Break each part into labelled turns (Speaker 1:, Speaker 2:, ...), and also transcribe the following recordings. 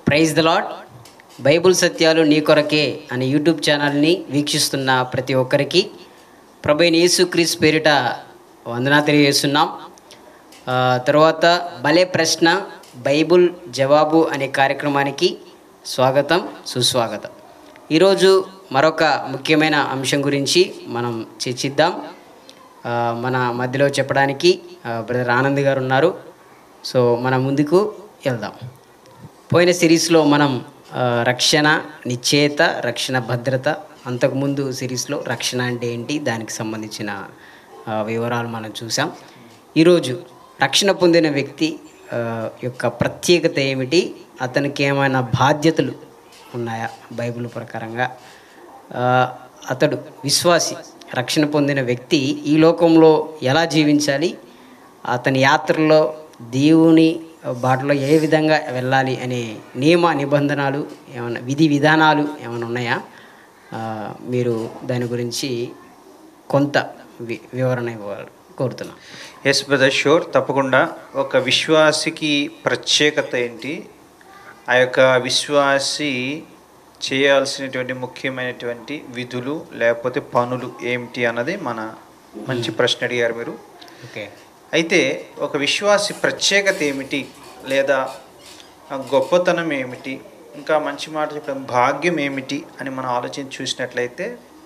Speaker 1: Praise the lord Bible సత్యాలు నీ కొరకే అనే యూట్యూబ్ ఛానల్ని వీక్షిస్తున్న ప్రతి ఒక్కరికి ప్రభు యేసుక్రీస్ పేరిట వందనా తెలియజేస్తున్నాం ఆ, తర్వాత భలే ప్రశ్న బైబుల్ జవాబు అనే కార్యక్రమానికి స్వాగతం సుస్వాగతం ఈరోజు మరొక ముఖ్యమైన అంశం గురించి మనం చర్చిద్దాం ఆ, మన మధ్యలో చెప్పడానికి ఆ, బ్రదర్ ఆనంద్ గారు ఉన్నారు సో మనం ముందుకు వెళ్దాం పోయిన సిరీస్లో మనం ఆ, రక్షణ నిశ్చయత రక్షణ భద్రత అంతకుముందు సిరీస్లో రక్షణ అంటే ఏంటి దానికి సంబంధించిన ఆ, వివరాలు మనం చూసాం ఈరోజు రక్షణ పొందిన వ్యక్తి ఆ, యొక్క ప్రత్యేకత ఏమిటి అతనికి ఏమైనా బాధ్యతలు ఉన్నాయా బైబిల్ ప్రకారంగా ఆ, అతడు విశ్వాసి రక్షణ పొందిన వ్యక్తి ఈ లోకంలో ఎలా జీవించాలి అతని యాత్రలో దేవుని బాటలో ఏ విధంగా వెళ్ళాలి అనే నియమ నిబంధనలు ఏమైనా విధి విధానాలు ఏమైనా ఉన్నాయా ఆ, మీరు దాని గురించి కొంత వి వివరణ ఇవ్వాలి కోరుతున్నాను
Speaker 2: ఎస్ బ్రదర్ షూర్ తప్పకుండా ఒక విశ్వాసికి ప్రత్యేకత ఏంటి ఆ యొక్క విశ్వాసి చేయాల్సినటువంటి ముఖ్యమైనటువంటి విధులు లేకపోతే పనులు ఏమిటి అన్నది మన మంచి ప్రశ్న అడిగారు మీరు
Speaker 1: ఓకే
Speaker 2: అయితే ఒక విశ్వాసి ప్రత్యేకత ఏమిటి లేదా ఆ గొప్పతనం ఏమిటి ఇంకా మంచి మాట చెప్పడం భాగ్యం ఏమిటి అని మనం ఆలోచించి చూసినట్లయితే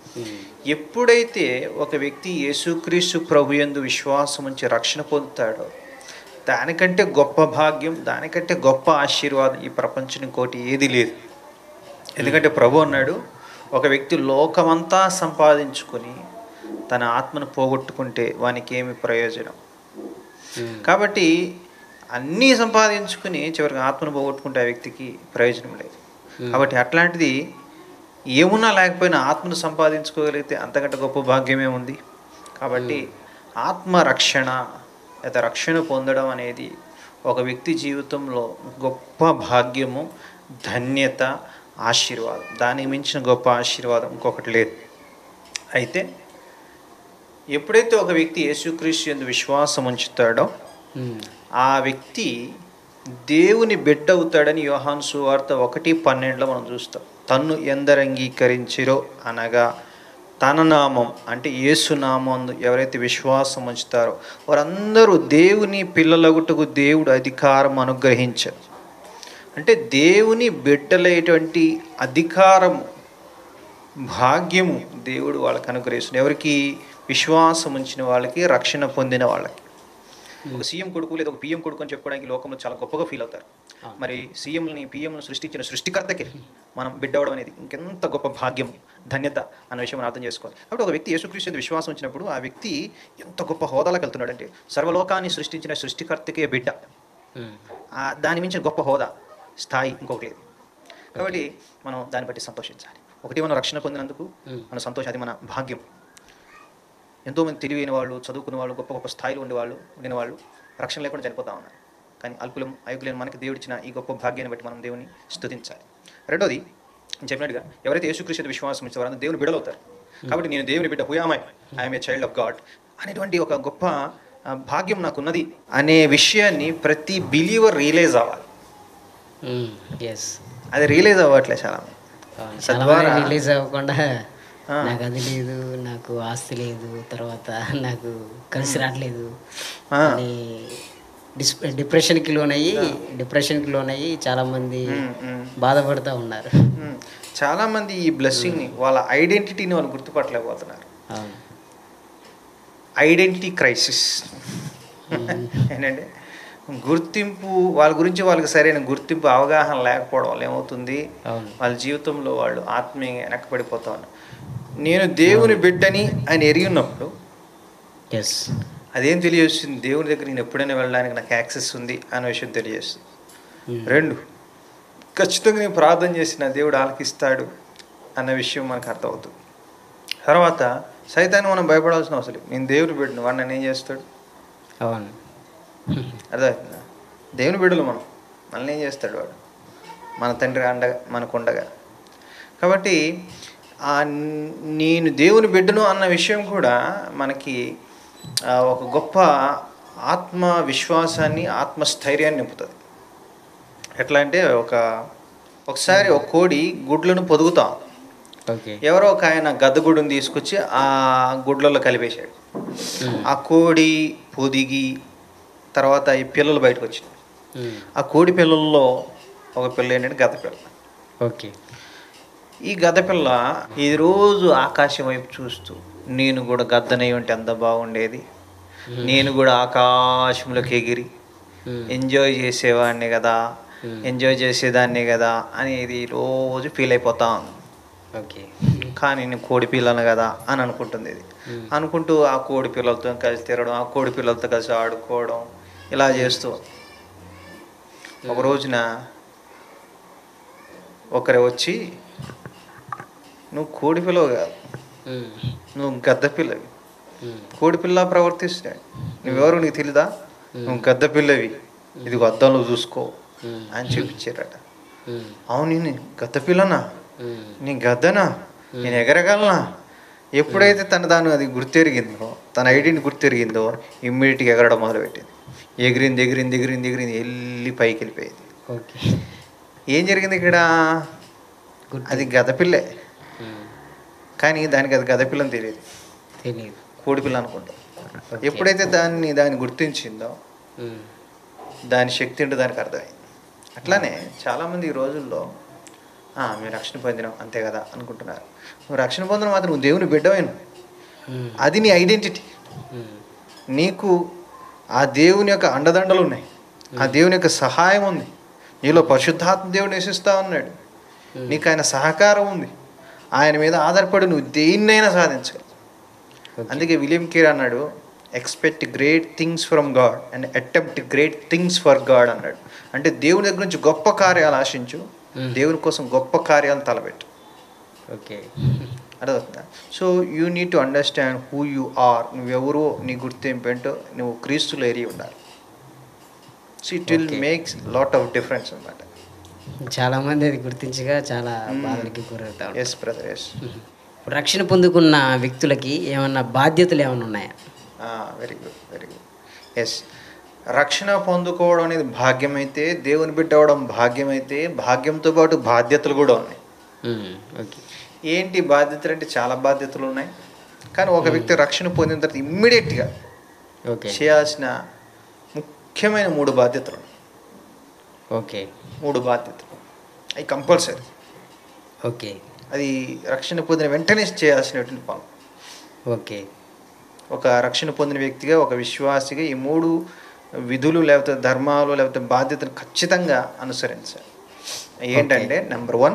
Speaker 2: ఎప్పుడైతే ఒక వ్యక్తి యేసుక్రీస్తు ప్రభు యందు విశ్వాసం ఉంచి రక్షణ పొందుతాడో దానికంటే గొప్ప భాగ్యం దానికంటే గొప్ప ఆశీర్వాదం ఈ ప్రపంచం ఇంకోటి ఏది లేదు ఎందుకంటే ప్రభు అన్నాడు ఒక వ్యక్తి లోకమంతా సంపాదించుకొని తన ఆత్మను పోగొట్టుకుంటే వానికి ఏమి ప్రయోజనం కాబట్టి అన్నీ సంపాదించుకుని చివరికి ఆత్మను పోగొట్టుకుంటే ఆ వ్యక్తికి ప్రయోజనం లేదు కాబట్టి అట్లాంటిది ఏమున్నా లేకపోయినా ఆత్మను సంపాదించుకోగలిగితే అంతకంటే గొప్ప భాగ్యమే ఉంది కాబట్టి ఆత్మ రక్షణ లేదా రక్షణ పొందడం అనేది ఒక వ్యక్తి జీవితంలో గొప్ప భాగ్యము ధన్యత ఆశీర్వాదం దానికి మించిన గొప్ప ఆశీర్వాదం ఇంకొకటి లేదు అయితే ఎప్పుడైతే ఒక వ్యక్తి యేసుక్రీస్తు యందు విశ్వాసం ఉంచుతాడో ఆ వ్యక్తి దేవుని బిడ్డ అవుతాడని యోహాను సువార్త ఒకటి పన్నెండులో మనం చూస్తాం తన్ను ఎందరు అంగీకరించిరో అనగా తన నామం అంటే యేసు నామం ఎవరైతే విశ్వాసం ఉంచుతారో వారందరూ దేవుని పిల్లలగుటకు దేవుడు అధికారం అనుగ్రహించారు అంటే దేవుని బిడ్డలైనటువంటి అధికారము భాగ్యము దేవుడు వాళ్ళకి అనుగ్రహిస్తుంది ఎవరికి విశ్వాసం ఉంచిన వాళ్ళకి రక్షణ పొందిన వాళ్ళకి ఒక సీఎం కొడుకు లేదా ఒక పిఎం కొడుకు అని చెప్పుకోవడానికి లోకంలో చాలా గొప్పగా ఫీల్ అవుతారు మరి సీఎంని పిఎంను సృష్టించిన సృష్టికర్తకి మనం బిడ్డవడం అనేది ఇంకెంత గొప్ప భాగ్యం ధన్యత అన్న విషయం మనం అర్థం చేసుకోవాలి కాబట్టి ఒక వ్యక్తి యేసుక్రీస్తు యందు విశ్వాసం వచ్చినప్పుడు ఆ వ్యక్తి ఎంత గొప్ప హోదాలోకి వెళ్తున్నాడు అంటే సర్వలోకాన్ని సృష్టించిన సృష్టికర్తకే బిడ్డ ఆ దాని మించిన గొప్ప హోదా స్థాయి ఇంకొకటి లేదు కాబట్టి మనం దాన్ని బట్టి సంతోషించాలి ఒకటి మనం రక్షణ పొందినందుకు మన సంతోషం అది మన భాగ్యం ఎంతోమంది తెలివైన వాళ్ళు చదువుకున్న వాళ్ళు గొప్ప గొప్ప స్థాయిలో ఉండేవాళ్ళు ఉండిన వాళ్ళు రక్షణ లేకుండా చనిపోతా ఉన్నారు కానీ అల్పులం అయోగ్యులైన మనకి దేవుడిచ్చిన ఈ గొప్ప భాగ్యాన్ని బట్టి మనం దేవుని స్తుతించాలి రెండోది నేను చెప్పినట్టుగా ఎవరైతే యేసుక్రీస్తు విశ్వాసం ఇచ్చారో వారందరూ దేవుని బిడ్డలవుతారు కాబట్టి నేను దేవుని బిడ్డ హుయామై I'm a child of God అనేటువంటి ఒక గొప్ప ఆ, భాగ్యం నాకున్నది అనే విషయాన్ని ప్రతి బిలీవర్ రియలైజ్ అవ్వాలి
Speaker 1: ఎస్
Speaker 2: అది రియలైజ్ అవ్వట్లే చాలా
Speaker 1: చాలా
Speaker 2: తద్వారా-
Speaker 1: రిలీజ్ అవ్వకుండా
Speaker 2: ఆ.
Speaker 1: నాకు అది లేదు నాకు ఆస్తి లేదు తర్వాత నాకు కలిసి రావట్లేదు
Speaker 2: ఆ.
Speaker 1: అని డిస్ డిప్రెషన్కి లోనయ్యి డిప్రెషన్కి లోనయ్యి చాలామంది
Speaker 2: ఉమ్, ఉమ్.
Speaker 1: బాధపడుతూ ఉన్నారు
Speaker 2: మ్మ్. చాలా మంది ఈ బ్లెస్సింగ్ని వాళ్ళ ఐడెంటిటీని వాళ్ళు గుర్తుపట్టలేకపోతున్నారు
Speaker 1: అవును
Speaker 2: ఐడెంటిటీ క్రైసిస్ ఏంటంటే గుర్తింపు వాళ్ళ గురించి వాళ్ళకి సరైన గుర్తింపు అవగాహన లేకపోవడం వల్ల ఏమవుతుంది
Speaker 1: అవును
Speaker 2: వాళ్ళ జీవితంలో వాళ్ళు ఆత్మీయంగా వెనకబడిపోతా ఉన్నారు నేను దేవుని బిడ్డని అని ఎరిగి ఉన్నప్పుడు
Speaker 1: ఎస్
Speaker 2: అదేం తెలియజేస్తుంది దేవుని దగ్గర నేను ఎప్పుడైనా వెళ్ళడానికి నాకు యాక్సెస్ ఉంది అనే విషయం తెలియజేస్తుంది రెండు ఖచ్చితంగా నేను ప్రార్థన చేసిన దేవుడు ఆలకిస్తాడు అన్న విషయం మనకు అర్థమవుతుంది తర్వాత సైతాన్ని మనం భయపడాల్సిన అవసరం లేదు నేను దేవుని బిడ్డను వాడు నన్ను ఏం చేస్తాడు
Speaker 1: అవును
Speaker 2: అర్థమవుతుందా దేవుని బిడ్డలు మనం మనల్ని ఏం చేస్తాడు వాడు మన తండ్రి అండగా మనకు ఉండగా కాబట్టి ఆ నేను దేవుని బిడ్డను అన్న విషయం కూడా మనకి ఆ, ఒక గొప్ప ఆత్మ విశ్వాసాన్ని ఆత్మస్థైర్యాన్ని నింపుతుంది ఎట్లా అంటే ఒక ఒకసారి ఒక కోడి గుడ్లను పొదుగుతాం
Speaker 1: ఓకే
Speaker 2: ఎవరో ఒక ఆయన గద్దగుడుని తీసుకొచ్చి ఆ గుడ్లలో కలిపేశాడు
Speaker 1: ఉమ్,
Speaker 2: ఆ కోడి పొదిగి తర్వాత ఈ పిల్లలు బయటకు వచ్చినాయి
Speaker 1: ఉమ్,
Speaker 2: ఆ కోడి పిల్లల్లో ఒక పిల్ల ఏంటంటే గద్ద పిల్ల
Speaker 1: ఓకే
Speaker 2: ఈ గద్ద పిల్ల ఈ రోజు ఆకాశం వైపు చూస్తూ నేను కూడా గద్దనై ఉంటే ఎంత బాగుండేది నేను కూడా ఆకాశంలోకి ఎగిరి
Speaker 1: ఉమ్,
Speaker 2: ఎంజాయ్ చేసేవాడిని కదా
Speaker 1: Hmm.
Speaker 2: ఎంజాయ్ చేసేదాన్ని కదా అనేది రోజు ఫీల్ అయిపోతా ఉంది
Speaker 1: ఓకే
Speaker 2: కానీ నేను కోడి పిల్లను కదా అని అనుకుంటుంది ఇది
Speaker 1: Hmm.
Speaker 2: అనుకుంటూ ఆ కోడి పిల్లలతో కలిసి తిరగడం ఆ కోడి పిల్లలతో కలిసి ఆడుకోవడం ఇలా చేస్తూ ఒక రోజున ఒకరు వచ్చి నువ్వు కోడి పిల్లవు కాదు
Speaker 1: ఉమ్,
Speaker 2: నువ్వు గద్ద పిల్లవి
Speaker 1: ఉమ్,
Speaker 2: కోడి పిల్ల ప్రవర్తిస్తున్నాడు నువ్వెవరు నీకు తెలీదా నువ్వు గద్ద పిల్లవి ఇది అద్దంలో చూసుకో
Speaker 1: ఉమ్,
Speaker 2: అని చూపించారట
Speaker 1: ఉమ్,
Speaker 2: అవును నేను గద్ద పిల్లనా
Speaker 1: ఉమ్,
Speaker 2: నీ గద్దనా నేను ఎగరగలనా ఎప్పుడైతే తన దాన్ని అది గుర్తెరిగిందో తన ఐడెంటిటీ గుర్తెరిగిందో ఇమ్మీడియట్గా ఎగరడం మొదలుపెట్టింది ఎగిరింది ఎగిరింది ఎగిరింది ఎగిరింది వెళ్ళి పైకి వెళ్ళిపోయింది
Speaker 1: ఓకే
Speaker 2: ఏం జరిగింది ఇక్కడ
Speaker 1: గుడ్
Speaker 2: అది గదపిల్లే
Speaker 1: ఉమ్,
Speaker 2: కానీ దానికి అది గదపిల్లని తెలియదు
Speaker 1: తెలియదు
Speaker 2: కోడిపిల్ల అనుకుంటాం
Speaker 1: ఓకే.
Speaker 2: ఎప్పుడైతే దాన్ని దాన్ని గుర్తించిందో
Speaker 1: ఉమ్,
Speaker 2: దాని శక్తి ఏంటో దానికి అర్థమైంది అట్లానే చాలామంది ఈ రోజుల్లో "ఆ, మేము రక్షణ పొందినాం అంతే కదా అనుకుంటున్నారు నువ్వు రక్షణ పొందిన మాత్రం నువ్వు దేవుని బిడ్డవైన
Speaker 1: ఉమ్,
Speaker 2: అది నీ ఐడెంటిటీ
Speaker 1: ఉమ్,
Speaker 2: నీకు ఆ దేవుని యొక్క అండదండలు ఉన్నాయి ఆ దేవుని యొక్క సహాయం ఉంది నీలో పరిశుద్ధాత్మ దేవుడు నివసిస్తా ఉన్నాడు
Speaker 1: ఉమ్,
Speaker 2: నీకు ఆయన సహకారం ఉంది ఆయన మీద ఆధారపడి నువ్వు దేన్నైనా సాధించగలవు
Speaker 1: ఓకే.
Speaker 2: అందుకే విలియం కేర్ అన్నాడు expect great things from God and attempt great things for God అన్నాడు అంటే దేవుని దగ్గర నుంచి గొప్ప కార్యాలు ఆశించు
Speaker 1: Hmm.
Speaker 2: దేవుని కోసం గొప్ప కార్యాలను తలపెట్టు
Speaker 1: ఓకే
Speaker 2: అర్థమవుతుందా so you need to understand who you are నువ్వెవరో నీ గుర్తింపు ఏంటో నువ్వు క్రీస్తులో ఎరిగి ఉండాలి so it will
Speaker 1: Okay.
Speaker 2: Makes lot of difference అనమాట
Speaker 1: చాలా మంది అది గుర్తించగా చాలా బాధలకి గురవుతా ఉంటారు.
Speaker 2: ఎస్ బ్రదర్ ఎస్
Speaker 1: ఇప్పుడు రక్షణ పొందుకున్న వ్యక్తులకి ఏమన్నా బాధ్యతలు ఏమైనా ఉన్నాయా
Speaker 2: very good very good yes రక్షణ పొందుకోవడం అనేది భాగ్యమైతే దేవుని బిడ్డ అవడం భాగ్యమైతే భాగ్యంతో పాటు బాధ్యతలు కూడా ఉన్నాయి
Speaker 1: ఉమ్, ఓకే
Speaker 2: ఏంటి బాధ్యతలు అంటే చాలా బాధ్యతలు ఉన్నాయి కానీ ఒక వ్యక్తి రక్షణ పొందిన తర్వాత ఇమ్మీడియట్గా
Speaker 1: ఓకే
Speaker 2: చేయాల్సిన ముఖ్యమైన మూడు బాధ్యతలు ఉన్నాయి.
Speaker 1: ఓకే
Speaker 2: మూడు బాధ్యతలు అవి కంపల్సరీ
Speaker 1: ఓకే
Speaker 2: అది రక్షణ పొందిన వెంటనే చేయాల్సినటువంటి పనులు
Speaker 1: ఓకే
Speaker 2: ఒక రక్షణ పొందిన వ్యక్తిగా ఒక విశ్వాసిగా ఈ మూడు విధులు లేకపోతే ధర్మాలు లేకపోతే బాధ్యతలు ఖచ్చితంగా అనుసరించాలి ఏంటంటే నెంబర్ వన్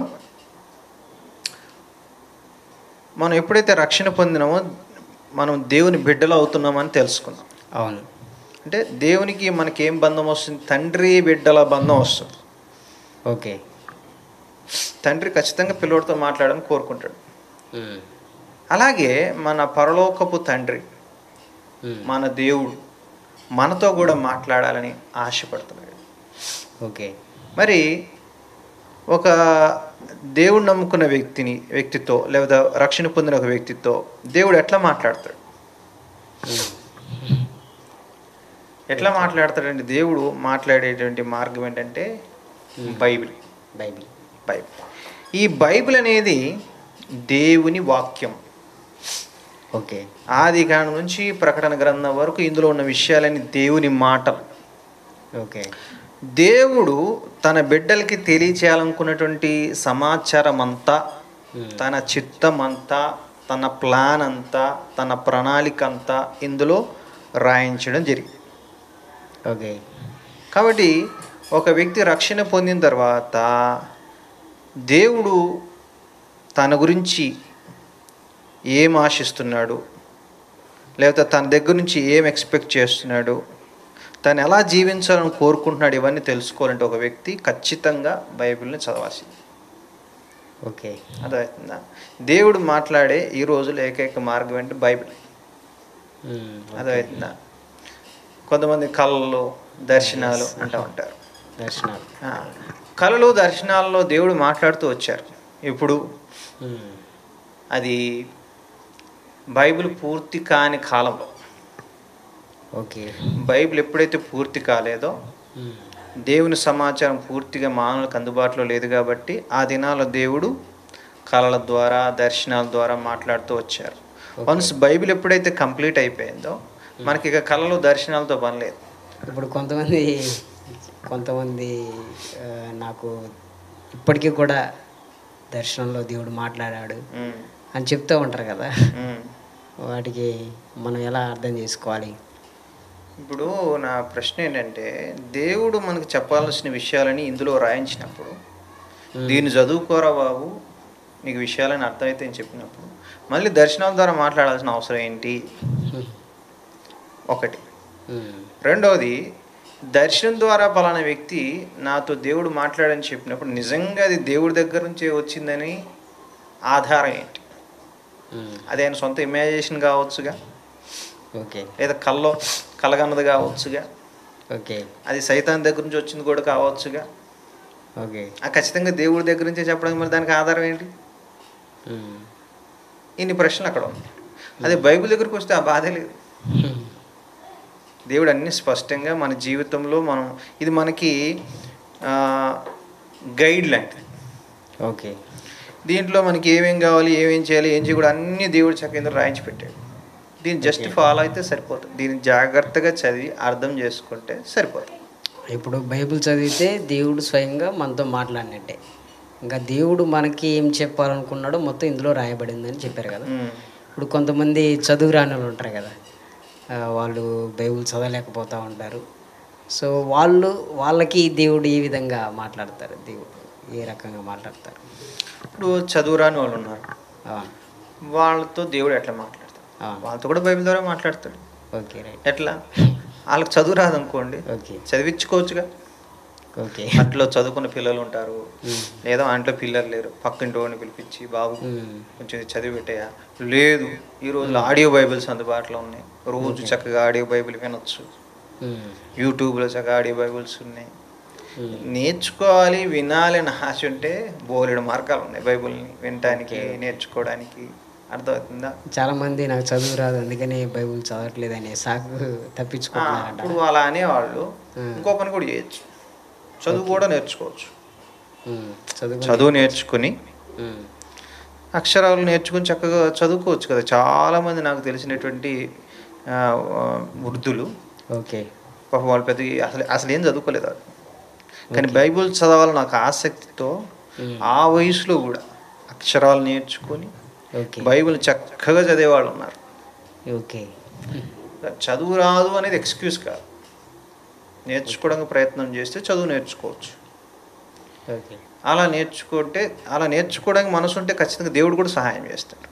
Speaker 2: మనం ఎప్పుడైతే రక్షణ పొందినామో మనం దేవుని బిడ్డలు అవుతున్నామని తెలుసుకున్నాం
Speaker 1: అవును
Speaker 2: అంటే దేవునికి మనకి ఏం బంధం వస్తుంది తండ్రి బిడ్డల బంధం వస్తుంది
Speaker 1: ఓకే
Speaker 2: తండ్రి ఖచ్చితంగా పిల్లోడితో మాట్లాడని కోరుకుంటాడు
Speaker 1: ఉమ్,
Speaker 2: అలాగే మన పరలోకపు తండ్రి
Speaker 1: ఉమ్,
Speaker 2: మన దేవుడు మనతో కూడా మాట్లాడాలని ఆశపడుతున్నాడు
Speaker 1: ఓకే
Speaker 2: మరి ఒక దేవుడు నమ్ముకున్న వ్యక్తిని వ్యక్తితో లేదా రక్షణ పొందిన ఒక వ్యక్తితో దేవుడు ఎట్లా మాట్లాడతాడు
Speaker 1: ఉమ్,
Speaker 2: ఎట్లా మాట్లాడతాడంటే దేవుడు మాట్లాడేటువంటి మార్గం ఏంటంటే బైబిల్
Speaker 1: బైబిల్
Speaker 2: బైబిల్ ఈ బైబిల్ అనేది దేవుని వాక్యం
Speaker 1: ఓకే
Speaker 2: ఆది కాండం నుంచి ప్రకటన గ్రంథం వరకు ఇందులో ఉన్న విషయాలని దేవుని మాటలు
Speaker 1: ఓకే
Speaker 2: దేవుడు తన బిడ్డలకి తెలియచేయాలనుకున్నటువంటి సమాచారం అంతా
Speaker 1: ఉమ్,
Speaker 2: తన చిత్తం అంతా తన ప్లాన్ అంతా తన ప్రణాళిక అంతా ఇందులో రాయించడం జరిగింది
Speaker 1: ఓకే
Speaker 2: కాబట్టి ఒక వ్యక్తి రక్షణ పొందిన తర్వాత దేవుడు తన గురించి ఏం ఆశిస్తున్నాడు లేకపోతే తన దగ్గర నుంచి ఏం ఎక్స్పెక్ట్ చేస్తున్నాడు తను ఎలా జీవించాలని కోరుకుంటున్నాడు ఇవన్నీ తెలుసుకోవాలంటే ఒక వ్యక్తి ఖచ్చితంగా బైబిల్ని చదవాల్సింది
Speaker 1: ఓకే
Speaker 2: అర్థమవుతుందా దేవుడు మాట్లాడే ఈ రోజులో ఏకైక మార్గం అంటే బైబిల్
Speaker 1: ఉమ్, ఓకే.
Speaker 2: అర్థమవుతుందా కొంతమంది కళలు దర్శనాలు అంటూ ఉంటారు
Speaker 1: దర్శనాలు
Speaker 2: ఆ, కళలు దర్శనాల్లో దేవుడు మాట్లాడుతూ వచ్చారు ఇప్పుడు
Speaker 1: ఉమ్,
Speaker 2: అది బైబిల్ పూర్తి కాని కాలంలో
Speaker 1: ఓకే
Speaker 2: బైబిల్ ఎప్పుడైతే పూర్తి కాలేదో
Speaker 1: ఉమ్,
Speaker 2: దేవుని సమాచారం పూర్తిగా మానవులకు అందుబాటులో లేదు కాబట్టి ఆ దినాల దేవుడు కళల ద్వారా దర్శనాల ద్వారా మాట్లాడుతూ వచ్చారు వన్స్ బైబిల్ ఎప్పుడైతే కంప్లీట్ అయిపోయిందో మనకి ఇక కళలు దర్శనాలతో పని లేదు
Speaker 1: ఇప్పుడు కొంతమంది కొంతమంది ఆ, నాకు ఇప్పటికీ కూడా దర్శనంలో దేవుడు మాట్లాడాడు
Speaker 2: ఉమ్,
Speaker 1: అని చెప్తూ ఉంటారు కదా
Speaker 2: ఉమ్.
Speaker 1: వాటికి మనం ఎలా అర్థం చేసుకోవాలి
Speaker 2: ఇప్పుడు నా ప్రశ్న ఏంటంటే దేవుడు మనకు చెప్పాల్సిన విషయాలని ఇందులో రాయించినప్పుడు దీన్ని చదువుకోరా బాబు నీకు విషయాలని అర్థమైతే అని చెప్పినప్పుడు మళ్ళీ దర్శనాల ద్వారా మాట్లాడాల్సిన అవసరం ఏంటి ఒకటి
Speaker 1: ఉమ్,
Speaker 2: రెండవది దర్శనం ద్వారా పలానా వ్యక్తి నాతో దేవుడు మాట్లాడని చెప్పినప్పుడు నిజంగా అది దేవుడి దగ్గర నుంచే వచ్చిందని ఆధారం ఏంటి
Speaker 1: ఉమ్,
Speaker 2: అది ఆయన సొంత ఇమాజినేషన్ కావచ్చుగా
Speaker 1: ఓకే
Speaker 2: లేదా కల్లో కలగన్నది కావచ్చుగా
Speaker 1: ఓకే
Speaker 2: అది సైతాన్ దగ్గర నుంచి వచ్చింది కూడా కావచ్చుగా
Speaker 1: ఓకే
Speaker 2: ఆ ఖచ్చితంగా దేవుడి దగ్గర నుంచే చెప్పడానికి మరి దానికి ఆధారం ఏంటి
Speaker 1: ఉమ్,
Speaker 2: ఇన్ని ప్రశ్నలు అక్కడ ఉన్నాయి అదే బైబిల్ దగ్గరికి వస్తే ఆ బాధే లేదు
Speaker 1: ఉమ్,
Speaker 2: దేవుడు అన్ని స్పష్టంగా మన జీవితంలో మనం ఇది మనకి ఆ, గైడ్ లాంటిది
Speaker 1: ఓకే
Speaker 2: దీంట్లో మనకి ఏమేం కావాలి ఏమేం చేయాలి ఏం చేయకూడదు అన్ని దేవుడు చక్కేంద్ర రాయించి పెట్టాడు దీన్ని జస్ట్ ఫాలో అయితే సరిపోతుంది దీన్ని జాగ్రత్తగా చదివి అర్థం చేసుకుంటే సరిపోతుంది
Speaker 1: ఇప్పుడు బైబిల్ చదివితే దేవుడు స్వయంగా మనతో మాట్లాడినట్టే ఇంకా దేవుడు మనకి ఏం చెప్పాలనుకున్నాడో మొత్తం ఇందులో రాయబడిందని చెప్పారు కదా
Speaker 2: ఉమ్.
Speaker 1: ఇప్పుడు కొంతమంది చదువు రాని వాళ్ళు ఉంటారు కదా ఆ, వాళ్ళు బైబిల్ చదవలేకపోతూ ఉంటారు సో వాళ్ళు వాళ్ళకి దేవుడు ఏ విధంగా మాట్లాడతారు దేవుడు ఏ రకంగా మాట్లాడతారు
Speaker 2: ఇప్పుడు చదువు రాని వాళ్ళు ఉన్నారు
Speaker 1: అవును
Speaker 2: వాళ్ళతో దేవుడు ఎట్లా మాట్లాడతాడు
Speaker 1: అవును
Speaker 2: వాళ్ళతో కూడా బైబిల్ ద్వారా మాట్లాడతాడు
Speaker 1: ఓకే రైట్
Speaker 2: ఎట్లా వాళ్ళకి చదువు రాదనుకోండి
Speaker 1: ఓకే
Speaker 2: చదివించుకోవచ్చుగా
Speaker 1: ఓకే
Speaker 2: అట్లో చదువుకున్న పిల్లలు ఉంటారు
Speaker 1: ఉమ్,
Speaker 2: లేదా ఇంట్లో పిల్లలు లేరు పక్కింటి వాడిని పిలిపించి బాబు
Speaker 1: ఉమ్,
Speaker 2: కొంచెం ఇది చదివి పెట్టాయా లేదు ఈ రోజుల్లో ఆడియో బైబిల్స్ అందుబాటులో ఉన్నాయి రోజు చక్కగా ఆడియో బైబిల్ వినొచ్చు
Speaker 1: ఉమ్,
Speaker 2: యూట్యూబ్లో చక్కగా ఆడియో బైబిల్స్ ఉన్నాయి
Speaker 1: ఉమ్,
Speaker 2: నేర్చుకోవాలి వినాలి అని ఆశ ఉంటే బోలెడు మార్గాలు ఉన్నాయి బైబిల్ని వినటానికి నేర్చుకోవడానికి అర్థమవుతుందా
Speaker 1: చాలా మంది నాకు చదువు రాదు అందుకని బైబిల్ చదవట్లేదనే సాకు
Speaker 2: ఆ,
Speaker 1: తప్పించుకుంటున్నారంట
Speaker 2: ఇప్పుడు అలా అనేవాళ్ళు
Speaker 1: ఉమ్.
Speaker 2: ఇంకో పని కూడా చేయొచ్చు చదువు కూడా నేర్చుకోవచ్చు
Speaker 1: ఉమ్, చదువు
Speaker 2: చదువు నేర్చుకుని
Speaker 1: ఉమ్,
Speaker 2: అక్షరాలు నేర్చుకుని చక్కగా చదువుకోవచ్చు కదా చాలామంది నాకు తెలిసినటువంటి ఆ, ఆ, వృద్ధులు
Speaker 1: ఓకే
Speaker 2: పాప వాళ్ళు పెద్ద అసలు అసలు ఏం చదువుకోలేదు వాళ్ళు కానీ బైబిల్ చదవాలని నాకు ఆసక్తితో
Speaker 1: ఉమ్,
Speaker 2: ఆ వయసులో కూడా అక్షరాలు నేర్చుకొని
Speaker 1: ఓకే
Speaker 2: బైబిల్ చక్కగా చదివేవాళ్ళు ఉన్నారు
Speaker 1: ఓకే
Speaker 2: చదువు రాదు అనేది ఎక్స్క్యూజ్ కాదు నేర్చుకోవడానికి ప్రయత్నం చేస్తే చదువు నేర్చుకోవచ్చు
Speaker 1: ఓకే
Speaker 2: అలా నేర్చుకుంటే అలా నేర్చుకోవడానికి మనసు ఉంటే ఖచ్చితంగా దేవుడు కూడా సహాయం చేస్తాడు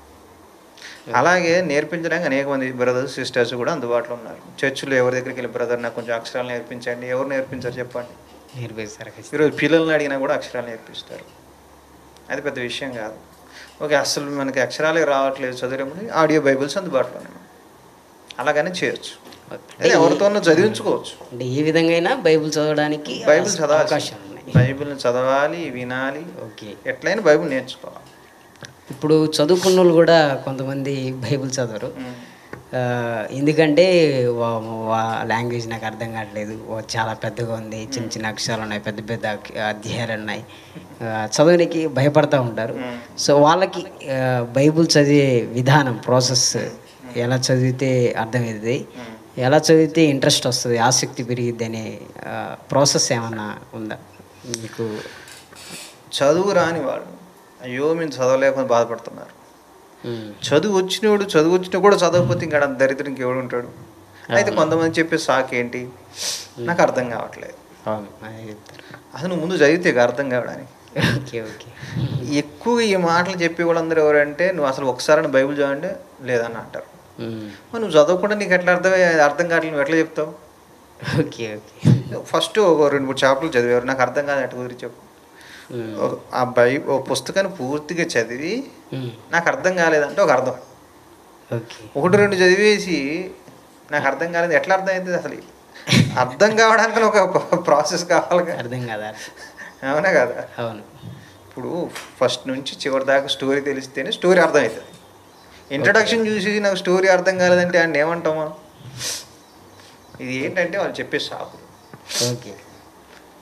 Speaker 2: అలాగే నేర్పించడానికి అనేక మంది బ్రదర్స్ సిస్టర్స్ కూడా అందుబాటులో ఉన్నారు చర్చిలో ఎవరి దగ్గరికి వెళ్ళి బ్రదర్ నాకు కొంచెం అక్షరాలు నేర్పించండి ఎవరు నేర్పించారు చెప్పండి
Speaker 1: నేర్పిస్తారు ఖచ్చితంగా.
Speaker 2: ఈరోజు పిల్లల్ని అడిగినా కూడా అక్షరాలు నేర్పిస్తారు అది పెద్ద విషయం కాదు ఓకే అసలు మనకి అక్షరాలే రావట్లేదు చదివేమని ఆడియో బైబిల్స్ అందుబాటులో ఉన్నాయి అలాగనే చేయొచ్చు
Speaker 1: అంటే
Speaker 2: అదే ఎవరితోనూ చదివించుకోవచ్చు
Speaker 1: అంటే ఏ విధంగా అయినా బైబిల్ చదవడానికి
Speaker 2: బైబిల్ చదవాలి
Speaker 1: అవకాశం ఉన్నాయి
Speaker 2: బైబిల్ని చదవాలి వినాలి
Speaker 1: ఓకే
Speaker 2: ఎట్లయినా బైబిల్ నేర్చుకోవాలి
Speaker 1: ఇప్పుడు చదువుకున్న వాళ్ళు కూడా కొంతమంది బైబిల్ చదవరు
Speaker 2: ఉమ్.
Speaker 1: ఆ, ఎందుకంటే వా- వా- లాంగ్వేజ్ నాకు అర్థం కావట్లేదు ఓ చాలా పెద్దగా ఉంది చిన్న చిన్న అక్షరాలు ఉన్నాయి పెద్ద పెద్ద అక్ష- అధ్యాయాలు ఉన్నాయి ఆ, చదవడానికి భయపడతా ఉంటారు
Speaker 2: ఉమ్.
Speaker 1: సో వాళ్ళకి ఆ, బైబిల్ చదివే విధానం ప్రాసెస్ ఎలా చదివితే అర్థమవుతుంది
Speaker 2: ఉమ్.
Speaker 1: ఎలా చదివితే ఇంట్రెస్ట్ వస్తుంది ఆసక్తి పెరిగిద్ది అనే ప్రాసెస్ ఏమన్నా ఉందా మీకు
Speaker 2: చదువు రాని వాళ్ళు అయ్యో మేము చదవలేకపోతే బాధపడుతున్నారు
Speaker 1: ఉమ్,
Speaker 2: చదువు వచ్చినోడు చదువు వచ్చినా కూడా చదవకపోతే ఇంకా దరిద్రం ఇంకెవడు ఉంటాడు అయితే కొంతమంది చెప్పే సాకు ఏంటి నాకు అర్థం కావట్లేదు
Speaker 1: అవును అదే చెప్తారు
Speaker 2: అసలు నువ్వు ముందు చదివితే ఇక అర్థం కావడానికి
Speaker 1: ఓకే ఓకే
Speaker 2: ఎక్కువ ఈ మాటలు చెప్పే వాళ్ళందరూ ఎవరంటే నువ్వు అసలు ఒకసారి బైబిల్ చదవండి లేదని అంటారు
Speaker 1: ఉమ్,
Speaker 2: మరి నువ్వు చదవకుండా నీకు ఎట్లా అర్థం అర్థం కావట్లేదు నువ్వు ఎట్లా చెప్తావు
Speaker 1: ఓకే ఓకే
Speaker 2: ఫస్ట్ ఒక రెండు మూడు చాప్టర్లు చదివారు నాకు అర్థం కాదు ఎట్లా కుదిరి చెప్పు
Speaker 1: ఉమ్,
Speaker 2: ఒక- ఆ బై ఓ పుస్తకాన్ని పూర్తిగా చదివి
Speaker 1: ఉమ్,
Speaker 2: నాకు అర్థం కాలేదంటే ఒక అర్థం
Speaker 1: ఓకే
Speaker 2: ఒకటి రెండు చదివేసి నాకు అర్థం కాలేదు ఎట్లా అర్థం అవుతుంది అసలు అర్థం కావడానికి ఒక ప్రాసెస్ కావాలి
Speaker 1: అర్థం కదా
Speaker 2: అవునా కదా
Speaker 1: అవును
Speaker 2: ఇప్పుడు ఫస్ట్ నుంచి చివరి దాకా స్టోరీ తెలిస్తేనే స్టోరీ అర్థమవుతుంది ఇంట్రడక్షన్ చూసి నాకు స్టోరీ అర్థం కాలేదంటే ఆయన ఏమంటామా ఇది ఏంటంటే వాళ్ళు చెప్పే సాకులు
Speaker 1: ఓకే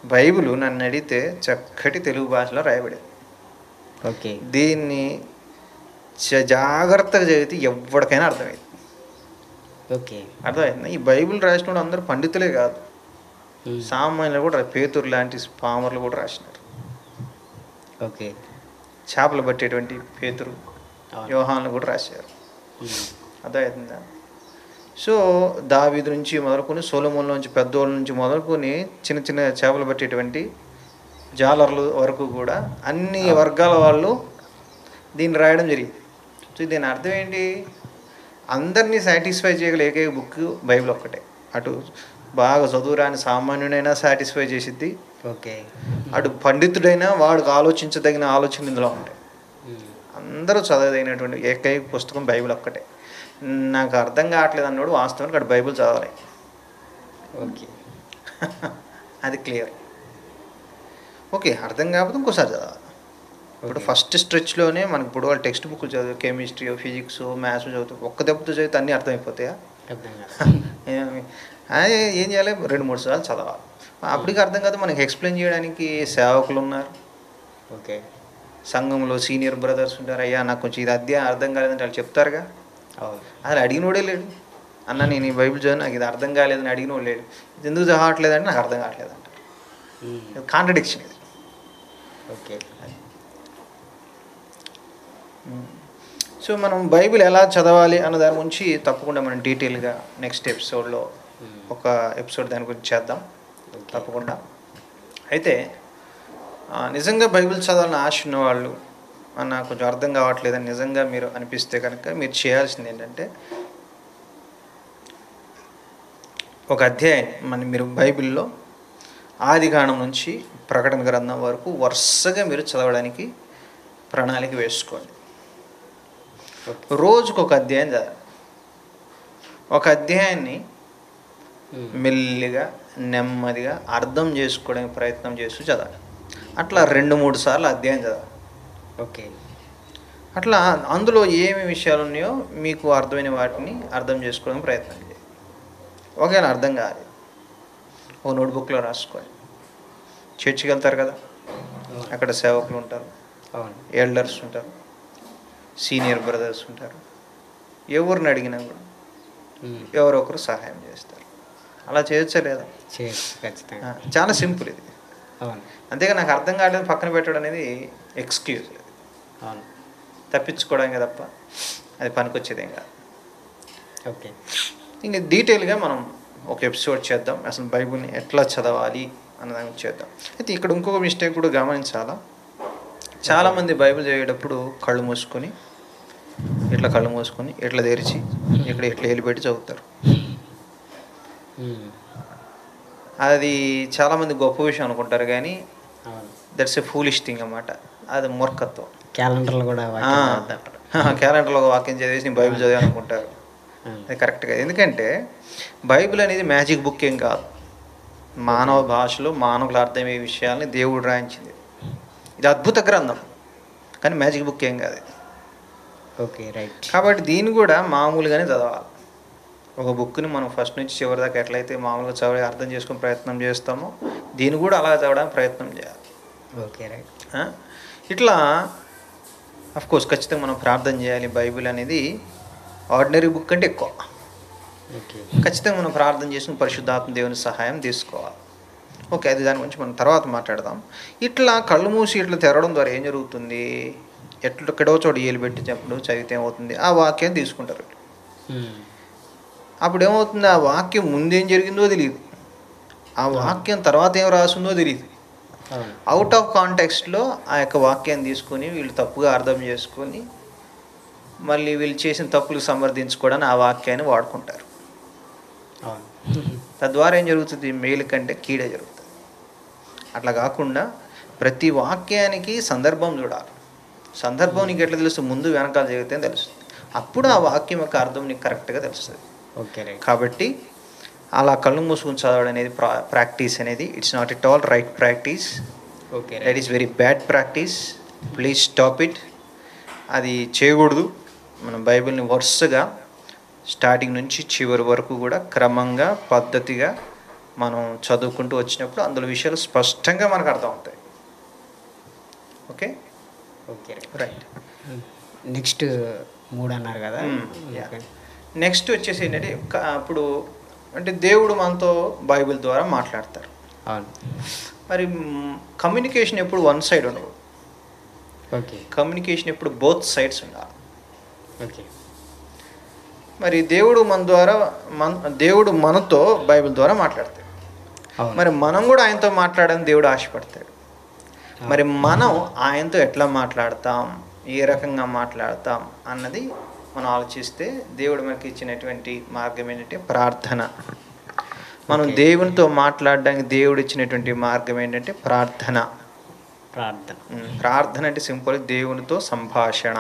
Speaker 2: బైబిల్ నన్ను అడిగితే చక్కటి తెలుగు భాషలో రాయబడింది
Speaker 1: ఓకే
Speaker 2: దీన్ని చ- జాగ్రత్తగా చదివితే ఎవరికైనా అర్థమైంది
Speaker 1: ఓకే
Speaker 2: అర్థమైంది ఈ బైబిల్ రాసిన వాళ్ళు అందరూ పండితులే కాదు
Speaker 1: ఉమ్.
Speaker 2: సామాన్యులు కూడా రా- పేతురు లాంటి పామర్లు కూడా రాసినారు
Speaker 1: ఓకే
Speaker 2: చేపలు పట్టేటువంటి పేతురు
Speaker 1: అవును.
Speaker 2: యోహాన్లు కూడా రాశారు
Speaker 1: ఉమ్.
Speaker 2: అర్థమవుతుందా సో దావీదు నుంచి మొదలుకొని సోలమోన్ నుంచి పెద్దోళ్ళ నుంచి మొదలుకొని చిన్న చిన్న చేపలు పట్టేటువంటి జాలర్లు వరకు కూడా అన్ని వర్గాల వాళ్ళు దీన్ని రాయడం జరిగింది సో దీని అర్థం ఏంటి అందరినీ సాటిస్ఫై చేయగల ఏకైక బుక్ బైబిల్ ఒక్కటే అటు బాగా చదువురాని సామాన్యుడైనా సాటిస్ఫై చేసిద్ది
Speaker 1: ఓకే
Speaker 2: అటు పండితుడైనా వాడికి ఆలోచించదగిన ఆలోచనలు ఇందులో ఉంటాయి
Speaker 1: ఉమ్.
Speaker 2: అందరూ చదవదగినటువంటి ఏకైక పుస్తకం బైబిల్ ఒక్కటే నాకు అర్థం కావట్లేదు అన్నాడు వాస్తవానికి అక్కడ బైబిల్ చదవాలి
Speaker 1: ఓకే
Speaker 2: అది క్లియర్ ఓకే అర్థం కాకపోతే ఇంకోసారి చదవాలి ఇప్పుడు
Speaker 1: Okay.
Speaker 2: ఫస్ట్ స్ట్రెచ్లోనే మనకి ఇప్పుడు వాళ్ళు టెక్స్ట్ బుక్ చదువు కెమిస్ట్రీ ఫిజిక్స్ మ్యాథ్స్ చదువుతాం ఒక్క దెబ్బతో చదివితే అన్నీ అర్థమైపోతాయా
Speaker 1: అర్థం కాదు
Speaker 2: ఏమి- అదే ఏం చేయాలి రెండు మూడు సార్లు చదవాలి అప్పటికి అర్థం కాదు మనకి ఎక్స్ప్లెయిన్ చేయడానికి సేవకులు ఉన్నారు
Speaker 1: ఓకే
Speaker 2: సంఘంలో సీనియర్ బ్రదర్స్ ఉంటారు అయ్యా నాకు కొంచెం ఇది అధ్యాయం అర్థం కాలేదంటే వాళ్ళు చెప్తారుగా
Speaker 1: అవును
Speaker 2: అసలు అడిగినోడే లేడు అన్న నేను ఈ బైబిల్ చదివి నాకు ఇది అర్థం కాలేదని అడిగినోడు లేడు ఇది ఎందుకు చదవట్లేదు అంటే నాకు అర్థం కావట్లేదు అంట
Speaker 1: ఉమ్.
Speaker 2: కాంట్రడిక్షన్ ఇది
Speaker 1: ఓకే
Speaker 2: సో మనం బైబిల్ ఎలా చదవాలి అన్న దాని గురించి తప్పకుండా మనం డీటెయిల్గా నెక్స్ట్ ఎపిసోడ్లో
Speaker 1: ఉమ్.
Speaker 2: ఒక ఎపిసోడ్ దాని గురించి చేద్దాం
Speaker 1: ఓకే.
Speaker 2: తప్పకుండా అయితే ఆ, నిజంగా బైబిల్ చదవాలని ఆశ ఉన్నవాళ్ళు అన్న కొంచెం అర్థం కావట్లేదని నిజంగా మీరు అనిపిస్తే కనుక మీరు చేయాల్సింది ఏంటంటే ఒక అధ్యాయం మన మీరు బైబిల్లో ఆది కాండం నుంచి ప్రకటన గ్రంథం వరకు వరుసగా మీరు చదవడానికి ప్రణాళిక వేసుకోండి
Speaker 1: ఓకే
Speaker 2: రోజుకు ఒక అధ్యాయం చదవండి ఒక అధ్యాయాన్ని
Speaker 1: ఉమ్.
Speaker 2: మెల్లిగా నెమ్మదిగా అర్థం చేసుకోవడానికి ప్రయత్నం చేస్తూ చదవాలి అట్లా రెండు మూడు సార్లు అధ్యాయం చదవాలి
Speaker 1: ఓకే
Speaker 2: అట్లా అందులో ఏమి విషయాలు ఉన్నాయో మీకు అర్థమైన వాటిని అర్థం చేసుకోవడానికి ప్రయత్నం చేయండి ఒకవేళ అర్థం కాదు ఓ నోట్బుక్లో రాసుకోండి చర్చికి వెళ్తారు కదా
Speaker 1: అవును.
Speaker 2: అక్కడ సేవకులు ఉంటారు
Speaker 1: అవును
Speaker 2: ఎల్డర్స్ ఉంటారు సీనియర్ బ్రదర్స్ ఉంటారు ఎవరిని అడిగినా కూడా
Speaker 1: ఉమ్.
Speaker 2: ఎవరో ఒకరు సహాయం చేస్తారు అలా చేయొచ్చా లేదా
Speaker 1: చేయొచ్చు ఖచ్చితంగా
Speaker 2: ఆ, చాలా సింపుల్ ఇది
Speaker 1: అవును
Speaker 2: అంతేగా నాకు అర్థం కాలేదు పక్కన పెట్టడం అనేది ఎక్స్క్యూజ్
Speaker 1: అవును
Speaker 2: తప్పించుకోవడానికి తప్ప అది పనికొచ్చేదేం కాదు
Speaker 1: ఓకే
Speaker 2: ఇంక డీటెయిల్గా మనం ఒక ఎపిసోడ్ చేద్దాం అసలు బైబిల్ని ఎట్లా చదవాలి అన్నదాని గురించి చేద్దాం అయితే ఇక్కడ ఇంకొక మిస్టేక్ కూడా గమనించాలా చాలామంది బైబిల్ చదివేటప్పుడు కళ్ళు మూసుకొని ఇట్లా కళ్ళు మూసుకొని ఇట్లా తెరిచి ఇక్కడ ఇట్లా వెళ్ళిపెట్టి చదువుతారు
Speaker 1: ఉమ్.
Speaker 2: అది చాలామంది గొప్ప విషయం అనుకుంటారు కానీ
Speaker 1: అవును
Speaker 2: దట్స్ ఎ ఫూలిష్ థింగ్ అన్నమాట అది మూర్ఖత్వం
Speaker 1: క్యాలెండర్లు కూడా వాక్యం చదువుతారు.
Speaker 2: క్యాలెండర్లో ఒక వాక్యం చదివేసి నేను బైబిల్ చదివాను అనుకుంటారు
Speaker 1: అవును.
Speaker 2: అది కరెక్ట్గా ఎందుకంటే బైబిల్ అనేది మ్యాజిక్ బుక్ ఏం కాదు మానవ భాషలో మానవులు అర్థమయ్యే విషయాల్ని దేవుడు రాయించింది ఇది అద్భుత గ్రంథం కానీ మ్యాజిక్ బుక్ ఏం కాదు ఇది.
Speaker 1: ఓకే రైట్
Speaker 2: కాబట్టి దీన్ని కూడా మామూలుగానే చదవాలి ఒక బుక్ని మనం ఫస్ట్ నుంచి చివరి దాకా ఎట్లయితే మామూలుగా చదివి అర్థం చేసుకునే ప్రయత్నం చేస్తామో దీన్ని కూడా అలా చదవడానికి ప్రయత్నం చేయాలి
Speaker 1: ఓకే రైట్
Speaker 2: ఆ? ఇట్లా అఫ్ కోర్స్ ఖచ్చితంగా మనం ప్రార్థన చేయాలి బైబిల్ అనేది ఆర్డినరీ బుక్ కంటే ఎక్కువ
Speaker 1: ఓకే
Speaker 2: ఖచ్చితంగా మనం ప్రార్థన చేసిన పరిశుద్ధాత్మ దేవుని సహాయం తీసుకోవాలి ఓకే అది దాని గురించి మనం తర్వాత మాట్లాడదాం ఇట్లా కళ్ళు మూసి ఇట్లా తెరవడం ద్వారా ఏం జరుగుతుంది ఎట్లా ఎక్కడో చోట ఏలు పెట్టి చెప్పడం చదివితే ఏమవుతుంది ఆ వాక్యం తీసుకుంటారు
Speaker 1: ఉమ్.
Speaker 2: అప్పుడు ఏమవుతుంది ఆ వాక్యం ముందేం జరిగిందో తెలియదు ఆ వాక్యం తర్వాత ఏం రాసిందో తెలియదు
Speaker 1: అవును
Speaker 2: అవుట్ ఆఫ్ కాంటెక్స్ట్లో ఆ యొక్క వాక్యాన్ని తీసుకొని వీళ్ళు తప్పుగా అర్థం చేసుకొని మళ్ళీ వీళ్ళు చేసిన తప్పులకు సమర్థించుకోవడానికి ఆ వాక్యాన్ని వాడుకుంటారు
Speaker 1: అవును
Speaker 2: తద్వారా ఏం జరుగుతుంది మేలు కంటే కీడే జరుగుతుంది అట్లా కాకుండా ప్రతి వాక్యానికి సందర్భం చూడాలి సందర్భం నీకు ఎట్లా తెలుస్తుంది ముందు వెనకాల జరిగితే తెలుస్తుంది అప్పుడు ఆ వాక్యం యొక్క అర్థం నీకు కరెక్ట్గా తెలుస్తుంది
Speaker 1: ఓకే రైట్
Speaker 2: కాబట్టి అలా కళ్ళు మూసుకుని చదవడం అనేది ప్రా ప్రాక్టీస్ అనేది it's not it all right practice
Speaker 1: okay
Speaker 2: that
Speaker 1: right
Speaker 2: is very bad practice please stop it అది చేయకూడదు మన బైబిల్ని వరుసగా స్టార్టింగ్ నుంచి చివరి వరకు కూడా క్రమంగా పద్ధతిగా మనం చదువుకుంటూ వచ్చినప్పుడు అందులో విషయాలు స్పష్టంగా మనకు అర్థం అవుతాయి ఓకే
Speaker 1: ఓకే
Speaker 2: రైట్
Speaker 1: నెక్స్ట్ మూడు అన్నారు కదా
Speaker 2: మ్మ్, యా.
Speaker 1: ఓకే.
Speaker 2: నెక్స్ట్ వచ్చేసి ఏంటంటే క- అప్పుడు అంటే దేవుడు మనతో బైబిల్ ద్వారా మాట్లాడతారు
Speaker 1: అవును
Speaker 2: మరి కమ్యూనికేషన్ ఎప్పుడు వన్ సైడ్ ఉండదు
Speaker 1: ఓకే
Speaker 2: కమ్యూనికేషన్ ఎప్పుడు బోత్ సైడ్స్ ఉండాలి
Speaker 1: ఓకే
Speaker 2: మరి దేవుడు మన ద్వారా మన దేవుడు మనతో బైబిల్ ద్వారా మాట్లాడతాడు
Speaker 1: అవును
Speaker 2: మరి మనం కూడా ఆయనతో మాట్లాడని దేవుడు ఆశపడతాడు మరి మనం ఆయనతో ఎట్లా మాట్లాడతాం ఏ రకంగా మాట్లాడతాం అన్నది మనం ఆలోచిస్తే దేవుడు మనకి ఇచ్చినటువంటి మార్గం ఏంటంటే ప్రార్థన మనం
Speaker 1: Okay.
Speaker 2: దేవునితో మాట్లాడడానికి దేవుడు ఇచ్చినటువంటి మార్గం ఏంటంటే ప్రార్థన
Speaker 1: ప్రార్థన
Speaker 2: ఉమ్, ప్రార్థన అంటే సింపుల్ దేవునితో సంభాషణ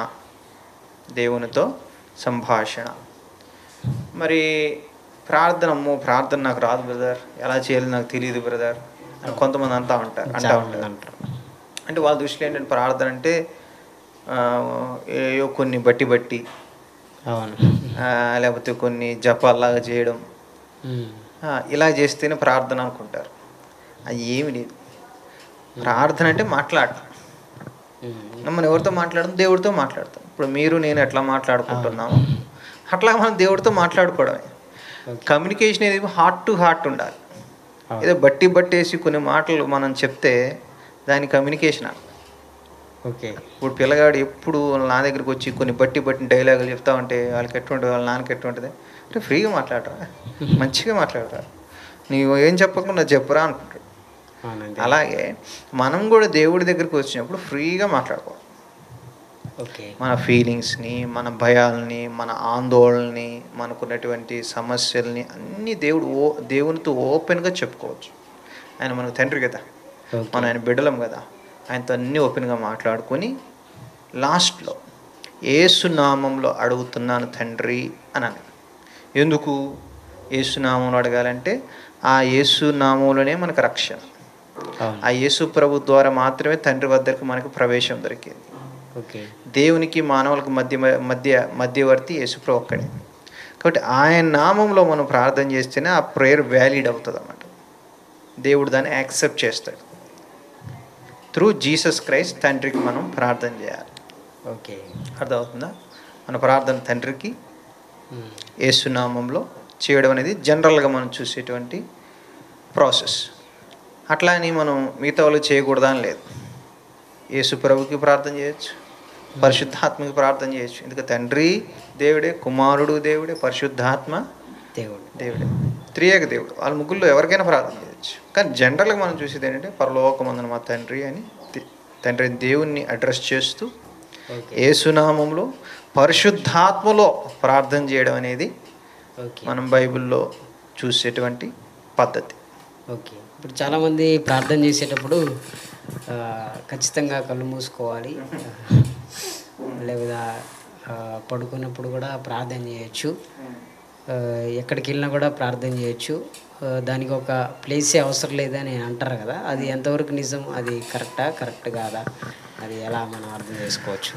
Speaker 2: దేవునితో సంభాషణ మరి ప్రార్థన అమ్మో ప్రార్థన నాకు రాదు బ్రదర్ ఎలా చేయాలి నాకు తెలియదు బ్రదర్ అని కొంతమంది అంటా ఉంటారు అంటా
Speaker 1: చాలా మంది
Speaker 2: ఉంటారు
Speaker 1: అంటారు
Speaker 2: అంటే వాళ్ళ దృష్టిలో ఏంటంటే ప్రార్థన అంటే ఆ, ఏయో కొన్ని బట్టి బట్టి
Speaker 1: అవును
Speaker 2: ఆ, లేకపోతే కొన్ని జపాల్లాగా చేయడం
Speaker 1: మ్మ్.
Speaker 2: ఆ, ఇలా చేస్తేనే ప్రార్థన అనుకుంటారు అది ఏమి లేదు ప్రార్థన అంటే మాట్లాడటం
Speaker 1: మ్మ్.
Speaker 2: మనం ఎవరితో మాట్లాడడం దేవుడితో మాట్లాడతాం ఇప్పుడు మీరు నేను ఎట్లా మాట్లాడుకుంటున్నాము అట్లా మనం దేవుడితో మాట్లాడుకోవడమే
Speaker 1: ఓకే.
Speaker 2: కమ్యూనికేషన్ అనేది హార్ట్ టు హార్ట్ ఉండాలి
Speaker 1: అవును.
Speaker 2: ఏదో బట్టి బట్టేసి కొన్ని మాటలు మనం చెప్తే దాని కమ్యూనికేషన్ అన్న.
Speaker 1: ఓకే
Speaker 2: ఇప్పుడు పిల్లగాడు ఎప్పుడు వాళ్ళ నా దగ్గరికి వచ్చి కొన్ని బట్టి బట్టి డైలాగులు చెప్తా ఉంటే వాళ్ళకి ఎట్టుంటుంది వాళ్ళ నాన్నకి ఎట్టుంటుంది అంటే ఫ్రీగా మాట్లాడరా మంచిగా మాట్లాడరా నీవు ఏం చెప్పకుండా చెప్పురా అనుకుంటాడు
Speaker 1: అవునండి
Speaker 2: అలాగే మనం కూడా దేవుడి దగ్గరికి వచ్చినప్పుడు ఫ్రీగా మాట్లాడుకోవాలి
Speaker 1: ఓకే
Speaker 2: మన ఫీలింగ్స్ని మన భయాల్ని మన ఆందోళనని మనకున్నటువంటి సమస్యల్ని అన్నీ దేవుడు ఓ దేవునితో ఓపెన్గా చెప్పుకోవచ్చు ఆయన మనకు తండ్రి కదా
Speaker 1: ఓకే.
Speaker 2: మనం ఆయన బిడ్డలం కదా ఆయనతో అన్నీ ఓపెన్గా మాట్లాడుకొని లాస్ట్లో ఏసునామంలో అడుగుతున్నాను తండ్రి అని అన్నాడు ఎందుకు ఏసునామంలో అడగాలంటే ఆ ఏసునామంలోనే మనకు రక్షణ
Speaker 1: అవును
Speaker 2: ఆ యేసు ప్రభు ద్వారా మాత్రమే తండ్రి వద్దకు మనకు ప్రవేశం దొరికింది
Speaker 1: ఓకే
Speaker 2: దేవునికి మానవులకు మధ్య మధ్య మధ్యవర్తి యేసుప్రభు ఒక్కడే కాబట్టి ఆయన నామంలో మనం ప్రార్థన చేస్తేనే ఆ ప్రేయర్ వ్యాలిడ్ అవుతుంది అన్నమాట దేవుడు దాన్ని యాక్సెప్ట్ చేస్తాడు త్రూ జీసస్ క్రైస్ట్ తండ్రికి మనం ప్రార్థన చేయాలి
Speaker 1: ఓకే
Speaker 2: అర్థమవుతుందా మన ప్రార్థన తండ్రికి
Speaker 1: మ్మ్.
Speaker 2: యేసునామంలో చేయడం అనేది జనరల్గా మనం చూసేటువంటి ప్రాసెస్ అట్లా అని మనం మిగతా వాళ్ళు చేయకూడదా అని లేదు యేసు ప్రభుకి ప్రార్థన చేయొచ్చు పరిశుద్ధాత్మకి ప్రార్థన చేయొచ్చు ఎందుకంటే తండ్రి దేవుడే కుమారుడు దేవుడే పరిశుద్ధాత్మ
Speaker 1: దేవుడు
Speaker 2: దేవుడే త్రియేక దేవుడు వాళ్ళ ముగ్గురులో ఎవరికైనా ప్రార్థన చేయొచ్చు కానీ జనరల్గా మనం చూసేది ఏంటంటే పరలోకమందున మా తండ్రి అని తి- తండ్రి దేవుణ్ణి అడ్రస్ చేస్తూ
Speaker 1: ఓకే
Speaker 2: ఏసునామంలో పరిశుద్ధాత్మలో ప్రార్థన చేయడం అనేది
Speaker 1: ఓకే
Speaker 2: మనం బైబిల్లో చూసేటువంటి పద్ధతి
Speaker 1: ఓకే ఇప్పుడు చాలామంది ప్రార్థన చేసేటప్పుడు ఆ, ఖచ్చితంగా కళ్ళు మూసుకోవాలి లేదా ఆ, పడుకున్నప్పుడు కూడా ప్రార్థన చేయొచ్చు ఆ, ఎక్కడికి వెళ్ళినా కూడా ప్రార్థన చేయొచ్చు ఆ, దానికి ఒక ప్లేసే అవసరం లేదని అంటారు కదా అది ఎంతవరకు నిజం అది కరెక్టా కరెక్ట్ కాదా అది ఎలా మనం అర్థం చేసుకోవచ్చు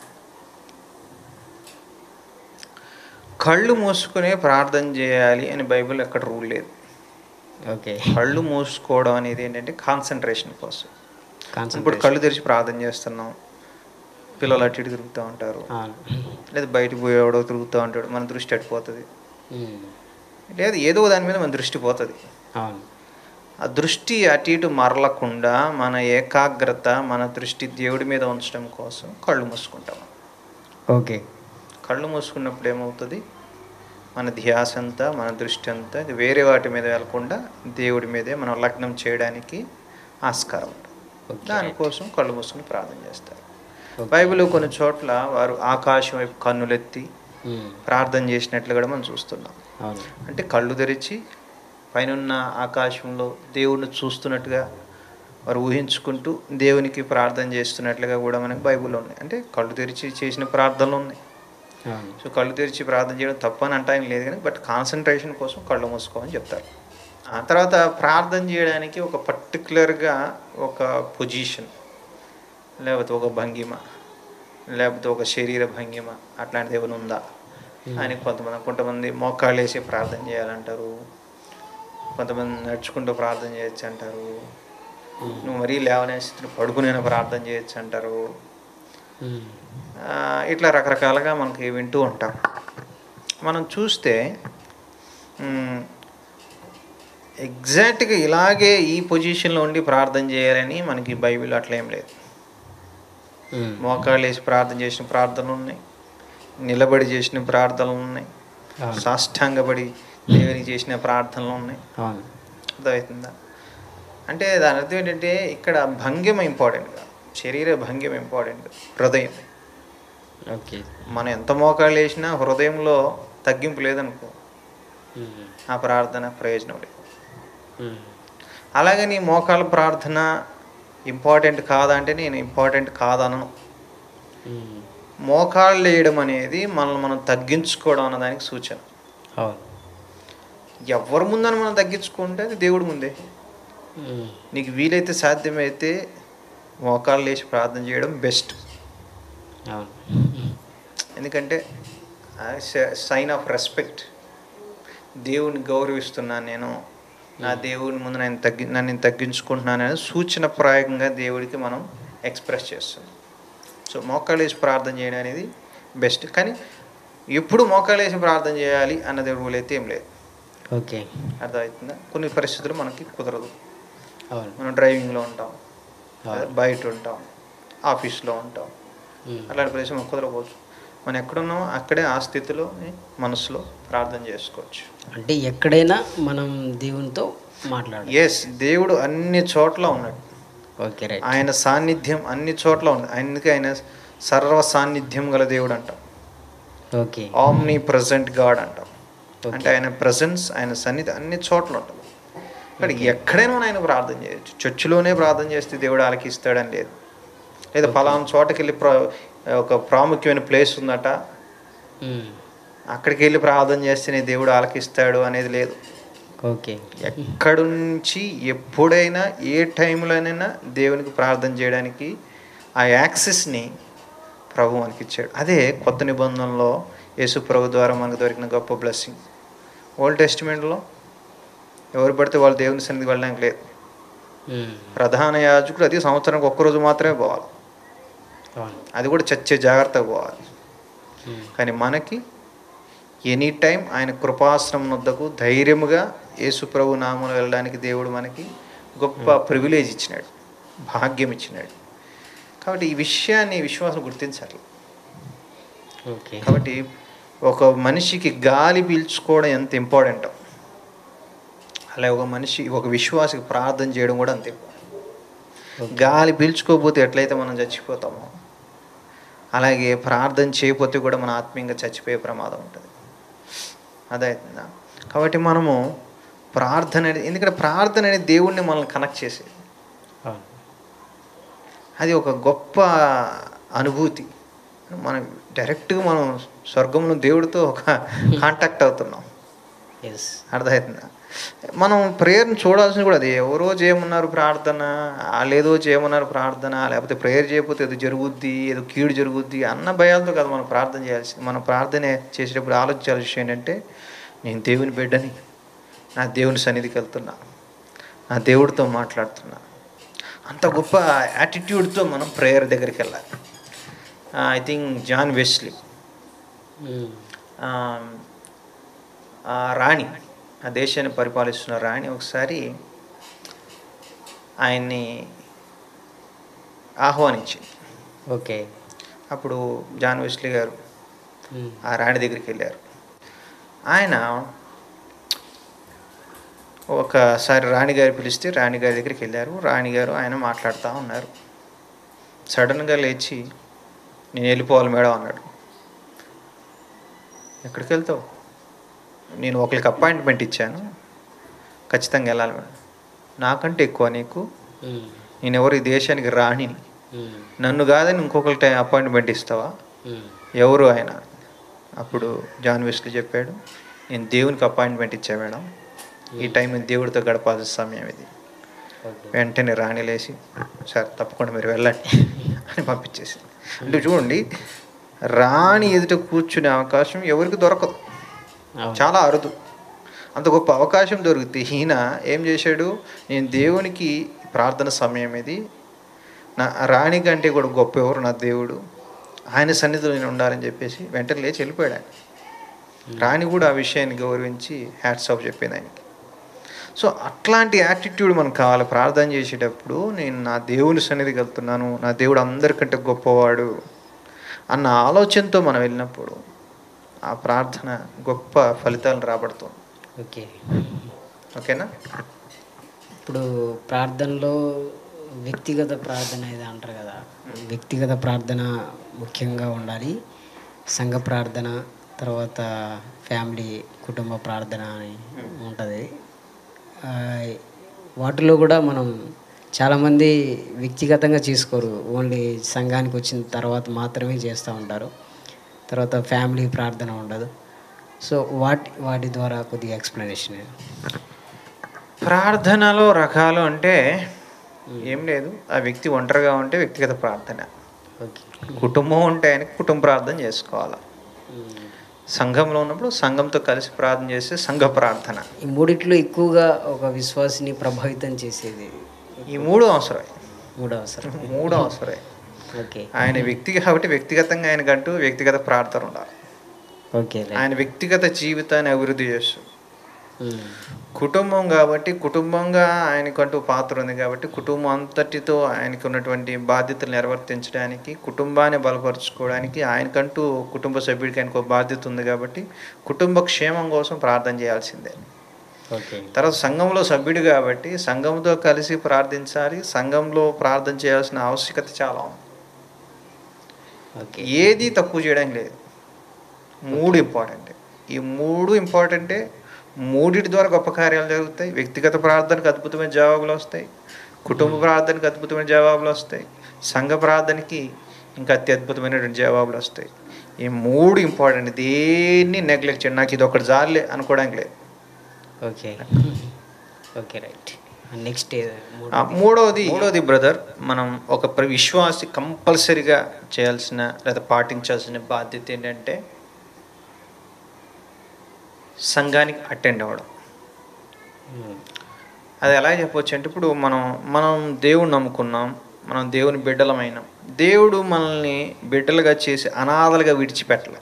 Speaker 2: కళ్ళు మూసుకునే ప్రార్థన చేయాలి అని బైబిల్ ఎక్కడ రూల్ లేదు
Speaker 1: ఓకే
Speaker 2: కళ్ళు మూసుకోవడం అనేది ఏంటంటే కాన్సన్ట్రేషన్ కోసం ఇప్పుడు
Speaker 1: కాన్సన్ట్రేషన్
Speaker 2: కళ్ళు తెరిచి ప్రార్థన చేస్తున్నాం పిల్లలు అటు ఇటు తిరుగుతూ ఉంటారు
Speaker 1: అవును
Speaker 2: లేదా బయటకు పోయేవాడో తిరుగుతూ ఉంటాడు మన దృష్టి అటుపోతుంది
Speaker 1: ఉమ్.
Speaker 2: లేదా ఏదో దాని మీద మన దృష్టి పోతుంది
Speaker 1: అవును
Speaker 2: ఆ దృష్టి అటు ఇటు మరలకుండా మన ఏకాగ్రత మన దృష్టి దేవుడి మీద ఉంచడం కోసం కళ్ళు మూసుకుంటాం
Speaker 1: ఓకే
Speaker 2: కళ్ళు మూసుకున్నప్పుడు ఏమవుతుంది మన ధ్యాస అంతా మన దృష్టి అంతా వేరే వాటి మీద వెళ్లకుండా దేవుడి మీదే మనం లగ్నం చేయడానికి ఆస్కారం ఉంటుంది
Speaker 1: ఓకే
Speaker 2: దానికోసం కళ్ళు మూసుకుని ప్రార్థన చేస్తారు
Speaker 1: ఓకే.
Speaker 2: బైబిల్లో కొన్ని చోట్ల వారు ఆకాశం వైపు కన్నులెత్తి
Speaker 1: ఉమ్.
Speaker 2: ప్రార్థన చేసినట్లు కూడా మనం చూస్తున్నాం
Speaker 1: అవును
Speaker 2: అంటే కళ్ళు తెరిచి పైనున్న ఆకాశంలో దేవుడిని చూస్తున్నట్టుగా వారు ఊహించుకుంటూ దేవునికి ప్రార్థన చేస్తున్నట్లుగా కూడా మనకి బైబిల్లో ఉన్నాయి అంటే కళ్ళు తెరిచి చేసిన ప్రార్థనలు ఉన్నాయి
Speaker 1: అవును
Speaker 2: సో కళ్ళు తెరిచి ప్రార్థన చేయడం తప్పని అంటానికి లేదు కానీ బట్ కాన్సన్ట్రేషన్ కోసం కళ్ళు మూసుకోమని చెప్తారు ఆ తర్వాత ప్రార్థన చేయడానికి ఒక పర్టికులర్గా ఒక పొజిషన్ లేకపోతే ఒక భంగిమ లేకపోతే ఒక శరీర భంగిమ అట్లాంటిది ఏమైనా ఉందా అని కొంతమంది కొంతమంది మోకాళ్ళు వేసి ప్రార్థన చేయాలంటారు కొంతమంది నడుచుకుంటూ ప్రార్థన చేయొచ్చు అంటారు నువ్వు మరీ లేవనే స్థితిలో పడుకునే ప్రార్థన చేయొచ్చు అంటారు
Speaker 1: ఉమ్.
Speaker 2: ఆ, ఇట్లా రకరకాలుగా మనకి వింటూ ఉంటాం మనం చూస్తే మ్, ఎగ్జాక్ట్గా ఇలాగే ఈ పొజిషన్లో ఉండి ప్రార్థన చేయాలని మనకి బైబిల్ అట్లా ఏం లేదు
Speaker 1: ఉమ్.
Speaker 2: మోకాళ్ళు వేసి ప్రార్థన చేసిన ప్రార్థనలు ఉన్నాయి నిలబడి చేసిన ప్రార్థనలు ఉన్నాయి
Speaker 1: అవును.
Speaker 2: సాష్టాంగపడి దేవునికి చేసిన ప్రార్థనలు ఉన్నాయి
Speaker 1: అవును
Speaker 2: అర్థమవుతుందా అంటే దాని అర్థం ఏంటంటే ఇక్కడ భంగిమ ఇంపార్టెంట్ కాదు శరీర భంగిమ ఇంపార్టెంట్ హృదయం
Speaker 1: ఓకే
Speaker 2: మనం ఎంత మోకాళ్ళు వేసినా హృదయంలో తగ్గింపు లేదనుకో
Speaker 1: ఉమ్.
Speaker 2: ఆ ప్రార్థన ప్రయోజనం లేదు
Speaker 1: ఉమ్.
Speaker 2: అలాగే నీ మోకాళ్ళ ప్రార్థన ఇంపార్టెంట్ కాదంటే నేను ఇంపార్టెంట్ కాదనను
Speaker 1: ఉమ్.
Speaker 2: మోకాళ్ళు వేయడం అనేది మనల్ని మనం తగ్గించుకోవడం అన్నదానికి సూచన
Speaker 1: అవును
Speaker 2: ఎవరి ముందని మనం తగ్గించుకుంటే అది దేవుడి ముందే
Speaker 1: ఉమ్.
Speaker 2: నీకు వీలైతే సాధ్యమైతే మోకాళ్ళు వేసి ప్రార్థన చేయడం బెస్ట్
Speaker 1: అవును
Speaker 2: ఎందుకంటే సైన్ ఆఫ్ రెస్పెక్ట్ దేవుని గౌరవిస్తున్నాను నేను నా దేవుని ముందు నేను తగ్గి నన్ను నేను తగ్గించుకుంటున్నాను అనేది సూచన ప్రాయంగా దేవుడికి మనం ఎక్స్ప్రెస్ చేస్తున్నాం సో మోకాళ్ళు వేసి ప్రార్థన చేయడం అనేది బెస్ట్ కానీ ఎప్పుడు మోకాళ్ళు వేసి ప్రార్థన చేయాలి అన్నది రూల్ అయితే ఏం లేదు
Speaker 1: ఓకే
Speaker 2: అర్థమవుతుందా కొన్ని పరిస్థితులు మనకి కుదరదు
Speaker 1: అవును
Speaker 2: మనం డ్రైవింగ్లో ఉంటాం
Speaker 1: అవును.
Speaker 2: బయట ఉంటాం ఆఫీస్లో ఉంటాం
Speaker 1: ఉమ్.
Speaker 2: అలాంటి ప్రదేశం మనకు కుదరకపోవచ్చు మనం ఎక్కడున్నామో అక్కడే ఆ స్థితిలో మనసులో ప్రార్థన చేసుకోవచ్చు
Speaker 1: అంటే ఎక్కడైనా మనం దేవునితో మాట్లాడాలి
Speaker 2: ఎస్ దేవుడు అన్ని చోట్ల ఉన్నాడు
Speaker 1: ఓకే రైట్
Speaker 2: ఆయన సాన్నిధ్యం అన్ని చోట్ల ఉంది అందుకే ఆయన సర్వ సాన్నిధ్యం గల దేవుడు అంటాం
Speaker 1: ఓకే
Speaker 2: ఆమ్నీ ప్రజెంట్ గాడ్ అంటాం
Speaker 1: Okay.
Speaker 2: అంటే ఆయన ప్రజెన్స్ ఆయన సన్నిధి అన్ని చోట్ల ఉంటుంది ఇక్కడ ఎక్కడైనా మనం ఆయన ప్రార్థన చేయొచ్చు చర్చిలోనే ప్రార్థన చేస్తే దేవుడు ఆలకిస్తాడని లేదు లేదా పలానా చోటకి వెళ్ళి ప్ర ఒక ప్రాముఖ్యమైన ప్లేస్ ఉందట
Speaker 1: ఉమ్.
Speaker 2: అక్కడికి వెళ్ళి ప్రార్థన చేస్తేనే దేవుడు ఆలకిస్తాడు అనేది లేదు
Speaker 1: ఓకే
Speaker 2: ఎక్కడి నుంచి ఎప్పుడైనా ఏ టైంలోనైనా దేవునికి ప్రార్థన చేయడానికి ఆ యాక్సెస్ని ప్రభు మనకి ఇచ్చాడు అదే కొత్త నిబంధనలో యేసు ప్రభు ద్వారా మనకు దొరికిన గొప్ప బ్లెస్సింగ్ ఓల్డ్ టెస్టిమెంట్లో ఎవరు పడితే వాళ్ళు దేవుని సన్నిధికి వెళ్ళడానికి లేదు
Speaker 1: ఉమ్.
Speaker 2: ప్రధాన యాజకుడు అది సంవత్సరానికి ఒక్కరోజు మాత్రమే పోవాలి
Speaker 1: అవును
Speaker 2: అది కూడా చచ్చే జాగ్రత్తగా పోవాలి
Speaker 1: ఉమ్.
Speaker 2: కానీ మనకి ఎనీ టైం ఆయన కృపాశ్రమం వద్దకు ధైర్యముగా యేసు ప్రభు నామంలో వెళ్ళడానికి దేవుడు మనకి గొప్ప ప్రివిలేజ్ ఇచ్చినాడు భాగ్యం ఇచ్చినాడు కాబట్టి ఈ విషయాన్ని విశ్వాసం గుర్తించాలి
Speaker 1: ఓకే
Speaker 2: కాబట్టి ఒక మనిషికి గాలి పీల్చుకోవడం ఎంత ఇంపార్టెంటో అలాగే ఒక మనిషి ఒక విశ్వాసికి ప్రార్థన చేయడం కూడా అంతే
Speaker 1: ఓకే.
Speaker 2: గాలి పీల్చుకోకపోతే ఎట్లయితే మనం చచ్చిపోతామో అలాగే ప్రార్థన చేయకపోతే కూడా మన ఆత్మీయంగా చచ్చిపోయే ప్రమాదం ఉంటుంది అదవుతుందా కాబట్టి మనము ప్రార్థన అనేది ఎందుకంటే ప్రార్థన అనేది దేవుణ్ణి మనల్ని కనెక్ట్ చేసేది
Speaker 1: అవును
Speaker 2: అది ఒక గొప్ప అనుభూతి మనం డైరెక్ట్గా మనం స్వర్గంలో దేవుడితో ఒక కాంటాక్ట్ అవుతున్నాం
Speaker 1: ఎస్
Speaker 2: అర్థమవుతుందా మనం ప్రేయర్ని చూడాల్సింది కూడా అది ఎవరో చేయమన్నారు ప్రార్థన వాళ్ళేదో చేయమన్నారు ప్రార్థన లేకపోతే ప్రేయర్ చేయకపోతే ఏదో జరుగుద్ది ఏదో కీడు జరుగుద్ది అన్న భయాలతో కదా మనం ప్రార్థన చేయాల్సింది మనం ప్రార్థన చేసేటప్పుడు ఆలోచించాల్సిన విషయం ఏంటంటే నేను దేవుని బిడ్డని నా దేవుని సన్నిధికి వెళ్తున్నా నా దేవుడితో మాట్లాడుతున్నా అంత గొప్ప యాటిట్యూడ్తో మనం ప్రేయర్ దగ్గరికి వెళ్ళాలి I think John Wesley
Speaker 1: um.
Speaker 2: ఆ, ఆ రాణి ఆ దేశాన్ని పరిపాలిస్తున్న రాణి ఒకసారి ఆయన్ని ఆహ్వానించింది
Speaker 1: ఓకే
Speaker 2: అప్పుడు జాన్ వెస్లీ గారు
Speaker 1: ఉమ్.
Speaker 2: ఆ రాణి దగ్గరికి వెళ్ళారు ఆయన ఒకసారి రాణిగారు పిలిస్తే రాణిగారి దగ్గరికి వెళ్ళారు రాణిగారు ఆయన మాట్లాడుతూ ఉన్నారు సడన్గా లేచి నేను వెళ్ళిపోవాలి మేడం అన్నాడు ఎక్కడికి వెళ్తావు నేను ఒకరికి అపాయింట్మెంట్ ఇచ్చాను ఖచ్చితంగా వెళ్ళాలి మేడం నాకంటే ఎక్కువ నీకు
Speaker 1: ఉమ్.
Speaker 2: నేను ఎవరు ఈ దేశానికి రాణిని
Speaker 1: ఉమ్.
Speaker 2: నన్ను కాదని ఇంకొకరికి అపాయింట్మెంట్ ఇస్తావా
Speaker 1: ఉమ్.
Speaker 2: ఎవరు ఆయన అప్పుడు జాన్ వెస్లీ చెప్పాడు నేను దేవునికి అపాయింట్మెంట్ ఇచ్చా మేడం ఈ టైం దేవుడితో గడపాల్సిన సమయం ఇది
Speaker 1: ఓకే
Speaker 2: వెంటనే రాణి లేచి సార్ తప్పకుండా మీరు వెళ్ళండి అని పంపించేసి అంటే చూడండి రాణి ఎదుట కూర్చునే అవకాశం ఎవరికి దొరకదు
Speaker 1: అవును.
Speaker 2: చాలా అరుదు అంత గొప్ప అవకాశం దొరికితే ఈయన ఏం చేశాడు నేను దేవునికి ప్రార్థన సమయం ఇది నా రాణి కంటే కూడా గొప్ప ఎవరు నా దేవుడు ఆయన సన్నిధిలో నేను ఉండాలని చెప్పేసి వెంటనే లేచి వెళ్ళిపోయాడు ఆయన రాణి కూడా ఆ విషయాన్ని గౌరవించి హ్యాట్స్ ఆఫ్ చెప్పింది ఆయనకి సో అట్లాంటి యాటిట్యూడ్ మనకు కావాలి ప్రార్థన చేసేటప్పుడు నేను నా దేవుని సన్నిధికి వెళ్తున్నాను నా దేవుడు అందరికంటే గొప్పవాడు అన్న ఆలోచనతో మనం వెళ్ళినప్పుడు ఆ ప్రార్థన గొప్ప ఫలితాలను రాబడుతుంది
Speaker 1: ఓకే
Speaker 2: ఓకేనా
Speaker 1: ఇప్పుడు ప్రార్థనలో వ్యక్తిగత ప్రార్థన ఇది అంటారు కదా వ్యక్తిగత ప్రార్థన ముఖ్యంగా ఉండాలి సంఘ ప్రార్థన తర్వాత ఫ్యామిలీ కుటుంబ ప్రార్థన అని ఉంటుంది ఆ, వాటిలో కూడా మనం చాలామంది వ్యక్తిగతంగా చేసుకోరు ఓన్లీ సంఘానికి వచ్చిన తర్వాత మాత్రమే చేస్తూ ఉంటారు తర్వాత ఫ్యామిలీ ప్రార్థన ఉండదు సో వాటి వాటి ద్వారా కొద్దిగా ఎక్స్ప్లెనేషన్
Speaker 2: ప్రార్థనలో రకాలు అంటే ఏం లేదు ఆ వ్యక్తి ఒంటరిగా ఉంటే వ్యక్తిగత ప్రార్థన
Speaker 1: ఓకే
Speaker 2: కుటుంబం ఉంటే ఆయనకి కుటుంబ ప్రార్థన చేసుకోవాలి సంఘంలో ఉన్నప్పుడు సంఘంతో కలిసి ప్రార్థన చేస్తే సంఘ ప్రార్థన
Speaker 1: ఈ మూడిట్లో ఎక్కువగా ఒక విశ్వాసిని ప్రభావితం చేసేది
Speaker 2: ఈ మూడు అవసరమే
Speaker 1: మూడో అవసరం
Speaker 2: మూడు అవసరమే
Speaker 1: ఓకే
Speaker 2: ఆయన వ్యక్తి కాబట్టి వ్యక్తిగతంగా ఆయనకంటూ వ్యక్తిగత ప్రార్థన ఉండాలి
Speaker 1: ఓకే
Speaker 2: ఆయన వ్యక్తిగత జీవితాన్ని అభివృద్ధి చేస్తుంది కుటుంబం కాబట్టి కుటుంబంగా ఆయనకంటూ పాత్ర ఉంది కాబట్టి కుటుంబం అంతటితో ఆయనకు ఉన్నటువంటి బాధ్యతలు నిర్వర్తించడానికి కుటుంబాన్ని బలపరుచుకోవడానికి ఆయనకంటూ కుటుంబ సభ్యుడికి ఆయనకు ఒక బాధ్యత ఉంది కాబట్టి కుటుంబ క్షేమం కోసం ప్రార్థన చేయాల్సిందే
Speaker 1: ఓకే
Speaker 2: తర్వాత సంఘంలో సభ్యుడు కాబట్టి సంఘంతో కలిసి ప్రార్థించాలి సంఘంలో ప్రార్థన చేయాల్సిన ఆవశ్యకత చాలా ఉంది
Speaker 1: ఓకే
Speaker 2: ఏది తక్కువ చేయడానికి లేదు మూడు ఇంపార్టెంట్ ఈ మూడు ఇంపార్టెంటే మూడిటి ద్వారా గొప్ప కార్యాలు జరుగుతాయి వ్యక్తిగత ప్రార్థనకు అద్భుతమైన జవాబులు వస్తాయి కుటుంబ ప్రార్థనకు అద్భుతమైన జవాబులు వస్తాయి సంఘ ప్రార్థనకి ఇంకా అత్యద్భుతమైనటువంటి జవాబులు వస్తాయి ఈ మూడు ఇంపార్టెంట్ దేన్ని నెగ్లెక్ట్ చేయండి నాకు ఇది ఒకటి జాలే అనుకోవడానికి లేదు
Speaker 1: ఓకే ఓకే రైట్ నెక్స్ట్
Speaker 2: ఆ, మూడవది మూడవది బ్రదర్ మనం ఒక ప్ర- విశ్వాసి కంపల్సరిగా చేయాల్సిన లేదా పాటించాల్సిన బాధ్యత ఏంటంటే సంఘానికి అటెండ్ అవ్వడం అది ఎలా చెప్పొచ్చు అంటే ఇప్పుడు మనం మనం దేవుని నమ్ముకున్నాం మనం దేవుని బిడ్డలమైనాం దేవుడు మనల్ని బిడ్డలుగా చేసి అనాథలుగా విడిచిపెట్టలే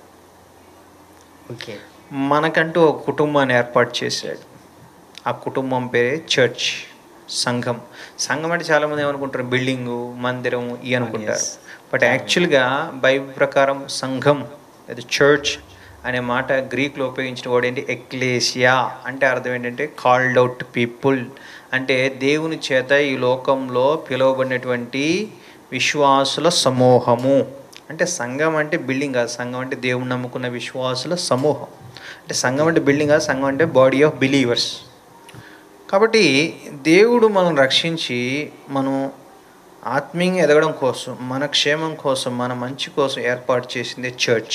Speaker 1: ఓకే
Speaker 2: మనకంటూ ఒక కుటుంబాన్ని ఏర్పాటు చేశాడు ఆ కుటుంబం పేరే చర్చ్ సంఘం సంఘం అంటే చాలామంది ఏమనుకుంటారు బిల్డింగు మందిరం ఇవి అనుకుంటారు బట్ యాక్చువల్గా బైబిల్ ప్రకారం సంఘం అది చర్చ్ అనే మాట గ్రీక్లో ఉపయోగించిన వాడు ఏంటి ఎక్లేసియా అంటే అర్థం ఏంటంటే కాల్డ్ అవుట్ పీపుల్ అంటే దేవుని చేత ఈ లోకంలో పిలువబడినటువంటి విశ్వాసుల సమూహము అంటే సంఘం అంటే బిల్డింగ్ కాదు సంఘం అంటే దేవుని నమ్ముకున్న విశ్వాసుల సమూహం అంటే సంఘం అంటే బిల్డింగ్ కాదు సంఘం అంటే బాడీ ఆఫ్ బిలీవర్స్ కాబట్టి దేవుడు మనం రక్షించి మనం ఆత్మీయంగా ఎదగడం కోసం మన క్షేమం కోసం మన మంచి కోసం ఏర్పాటు చేసింది చర్చ్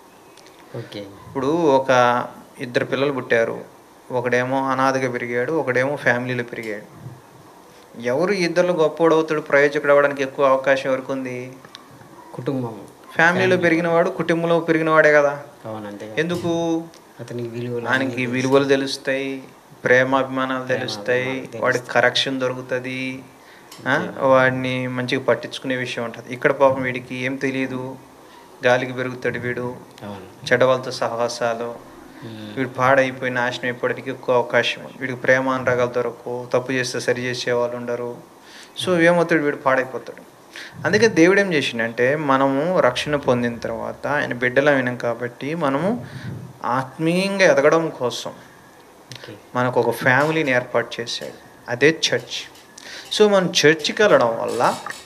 Speaker 1: ఓకే
Speaker 2: ఇప్పుడు ఒక ఇద్దరు పిల్లలు పుట్టారు ఒకడేమో అనాథగా పెరిగాడు ఒకడేమో ఫ్యామిలీలో పెరిగాడు ఎవరు ఇద్దరు గొప్పవాడవుతాడు ప్రయోజకుడు అవ్వడానికి ఎక్కువ అవకాశం ఎవరికి ఉంది
Speaker 1: కుటుంబం
Speaker 2: ఫ్యామిలీలో పెరిగినవాడు కుటుంబంలో పెరిగినవాడే కదా
Speaker 1: అవునంతే
Speaker 2: ఎందుకు
Speaker 1: అతనికి విలువలు
Speaker 2: ఆయనకి విలువలు తెలుస్తాయి ప్రేమాభిమానాలు తెలుస్తాయి వాడికి కరెక్షన్ దొరుకుతుంది ఆ, వాడిని మంచిగా పట్టించుకునే విషయం ఉంటుంది ఇక్కడ పాపం వీడికి ఏం తెలియదు గాలికి పెరుగుతాడు వీడు
Speaker 1: అవును
Speaker 2: చెడ్డవాళ్ళతో సహవాసాలు వీడు పాడైపోయి నాశనం అయిపోవడానికి ఎక్కువ అవకాశం ఉంది వీడికి ప్రేమ అనురాగాలు దొరకవు తప్పు చేస్తే సరి చేసే వాళ్ళు ఉండరు సో ఏమవుతాడు వీడు పాడైపోతాడు అందుకే దేవుడు ఏం చేసిండంటే మనము రక్షణ పొందిన తర్వాత ఆయన బిడ్డలమైనాం కాబట్టి మనము ఆత్మీయంగా ఎదగడం కోసం
Speaker 1: ఓకే
Speaker 2: మనకు ఒక ఫ్యామిలీని ఏర్పాటు చేశాడు అదే చర్చ్ సో మనం చర్చ్కి వెళ్ళడం వల్ల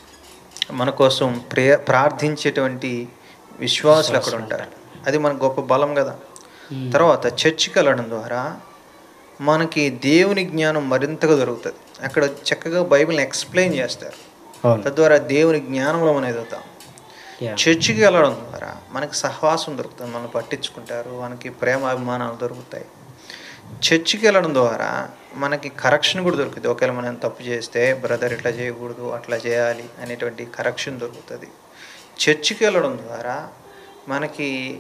Speaker 2: మన కోసం ప్రే ప్రార్థించేటువంటి విశ్వాసులు అక్కడ ఉంటారు అది మనకు గొప్ప బలం కదా తర్వాత చర్చికి వెళ్ళడం ద్వారా మనకి దేవుని జ్ఞానం మరింతగా దొరుకుతుంది అక్కడ చక్కగా బైబిల్ని ఎక్స్ప్లెయిన్ చేస్తారు
Speaker 1: అవును
Speaker 2: తద్వారా దేవుని జ్ఞానంలో మనం ఎదుగుతాం
Speaker 1: యా
Speaker 2: చర్చికి వెళ్ళడం ద్వారా మనకి సహవాసం దొరుకుతుంది మనం పట్టించుకుంటారు మనకి ప్రేమ అభిమానాలు దొరుకుతాయి చర్చికి వెళ్ళడం ద్వారా మనకి కరెక్షన్ కూడా దొరుకుతుంది ఒకవేళ మనం తప్పు చేస్తే బ్రదర్ ఇట్లా చేయకూడదు అట్లా చేయాలి అనేటువంటి కరెక్షన్ దొరుకుతుంది చర్చికి వెళ్ళడం ద్వారా మనకి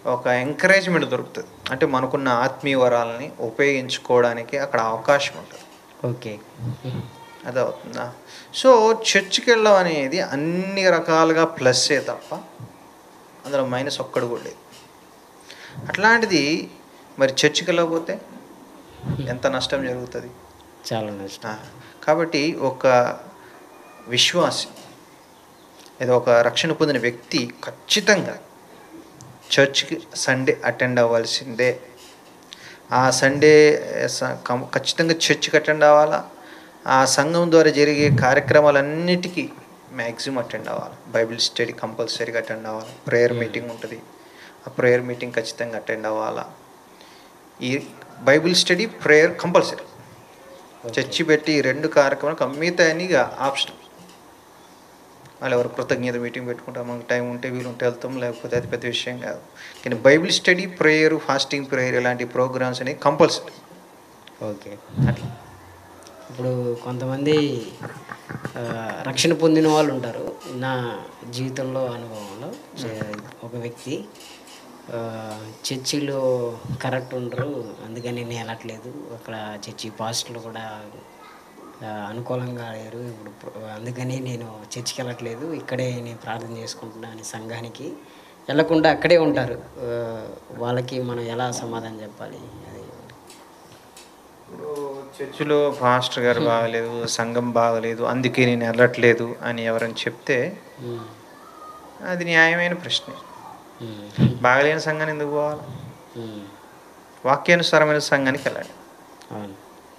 Speaker 2: ఒక ఎంకరేజ్మెంట్ దొరుకుతుంది అంటే మనకున్న ఆత్మీయ వరాలని ఉపయోగించుకోవడానికి అక్కడ అవకాశం ఉంటుంది
Speaker 1: ఓకే
Speaker 2: అది అవుతుందా సో చర్చికి వెళ్ళడం అనేది అన్ని రకాలుగా ప్లస్సే తప్ప అందులో మైనస్ ఒక్కడు కూడా లేదు అట్లాంటిది మరి చర్చికి వెళ్ళకపోతే ఎంత నష్టం జరుగుతుంది
Speaker 1: చాలా నష్టం
Speaker 2: ఆ, కాబట్టి ఒక విశ్వాసి లేదా ఒక రక్షణ పొందిన వ్యక్తి ఖచ్చితంగా చర్చ్కి సండే అటెండ్ అవ్వాల్సిందే ఆ సండే స- కం- ఖచ్చితంగా చర్చ్కి అటెండ్ అవ్వాలా ఆ సంఘం ద్వారా జరిగే కార్యక్రమాలన్నిటికీ మ్యాక్సిమం అటెండ్ అవ్వాలి బైబిల్ స్టడీ కంపల్సరీగా అటెండ్ అవ్వాలి ప్రేయర్ మీటింగ్ ఉంటుంది ఆ ప్రేయర్ మీటింగ్ ఖచ్చితంగా అటెండ్ అవ్వాలా ఈ Bible study prayer compulsory church పెట్టి ఈ రెండు కార్యక్రమాలు మిగతా ఇక ఆప్షన్ వాళ్ళు ఎవరు కృతజ్ఞత మీటింగ్ పెట్టుకుంటాం మనకు టైం ఉంటే వీలు ఉంటే వెళ్తాం లేకపోతే అది పెద్ద విషయం కాదు కానీ Bible study prayer fasting prayer ఇలాంటి ప్రోగ్రామ్స్ అనేవి కంపల్సరీ
Speaker 1: ఓకే అట్లా ఇప్పుడు కొంతమంది ఆ, రక్షణ పొందిన వాళ్ళు ఉంటారు నా జీవితంలో అనుభవంలో చే- ఒక వ్యక్తి ఆ, చర్చిలో కరెక్ట్ ఉండరు అందుకని నేను వెళ్ళట్లేదు అక్కడ చర్చి పాస్టర్లు కూడా ఆ, అనుకూలంగా లేరు ఇప్పుడు ప్ర- అందుకని నేను చర్చికి వెళ్ళట్లేదు ఇక్కడే నేను ప్రార్థన చేసుకుంటున్నాను అని సంఘానికి వెళ్ళకుండా అక్కడే ఉంటారు ఆ, వాళ్ళకి మనం ఎలా సమాధానం చెప్పాలి అది
Speaker 2: ఇప్పుడు చర్చిలో పాస్టర్ గారు బాగలేదు సంఘం బాగలేదు అందుకే నేను వెళ్ళట్లేదు అని ఎవరైనా చెప్తే
Speaker 1: ఉమ్.
Speaker 2: అది న్యాయమైన ప్రశ్నే
Speaker 1: ఉమ్.
Speaker 2: బాగలేని సంఘాన్ని ఎందుకు పోవాలి
Speaker 1: ఉమ్.
Speaker 2: వాక్యానుసారమైన సంఘానికి వెళ్ళండి
Speaker 1: అవును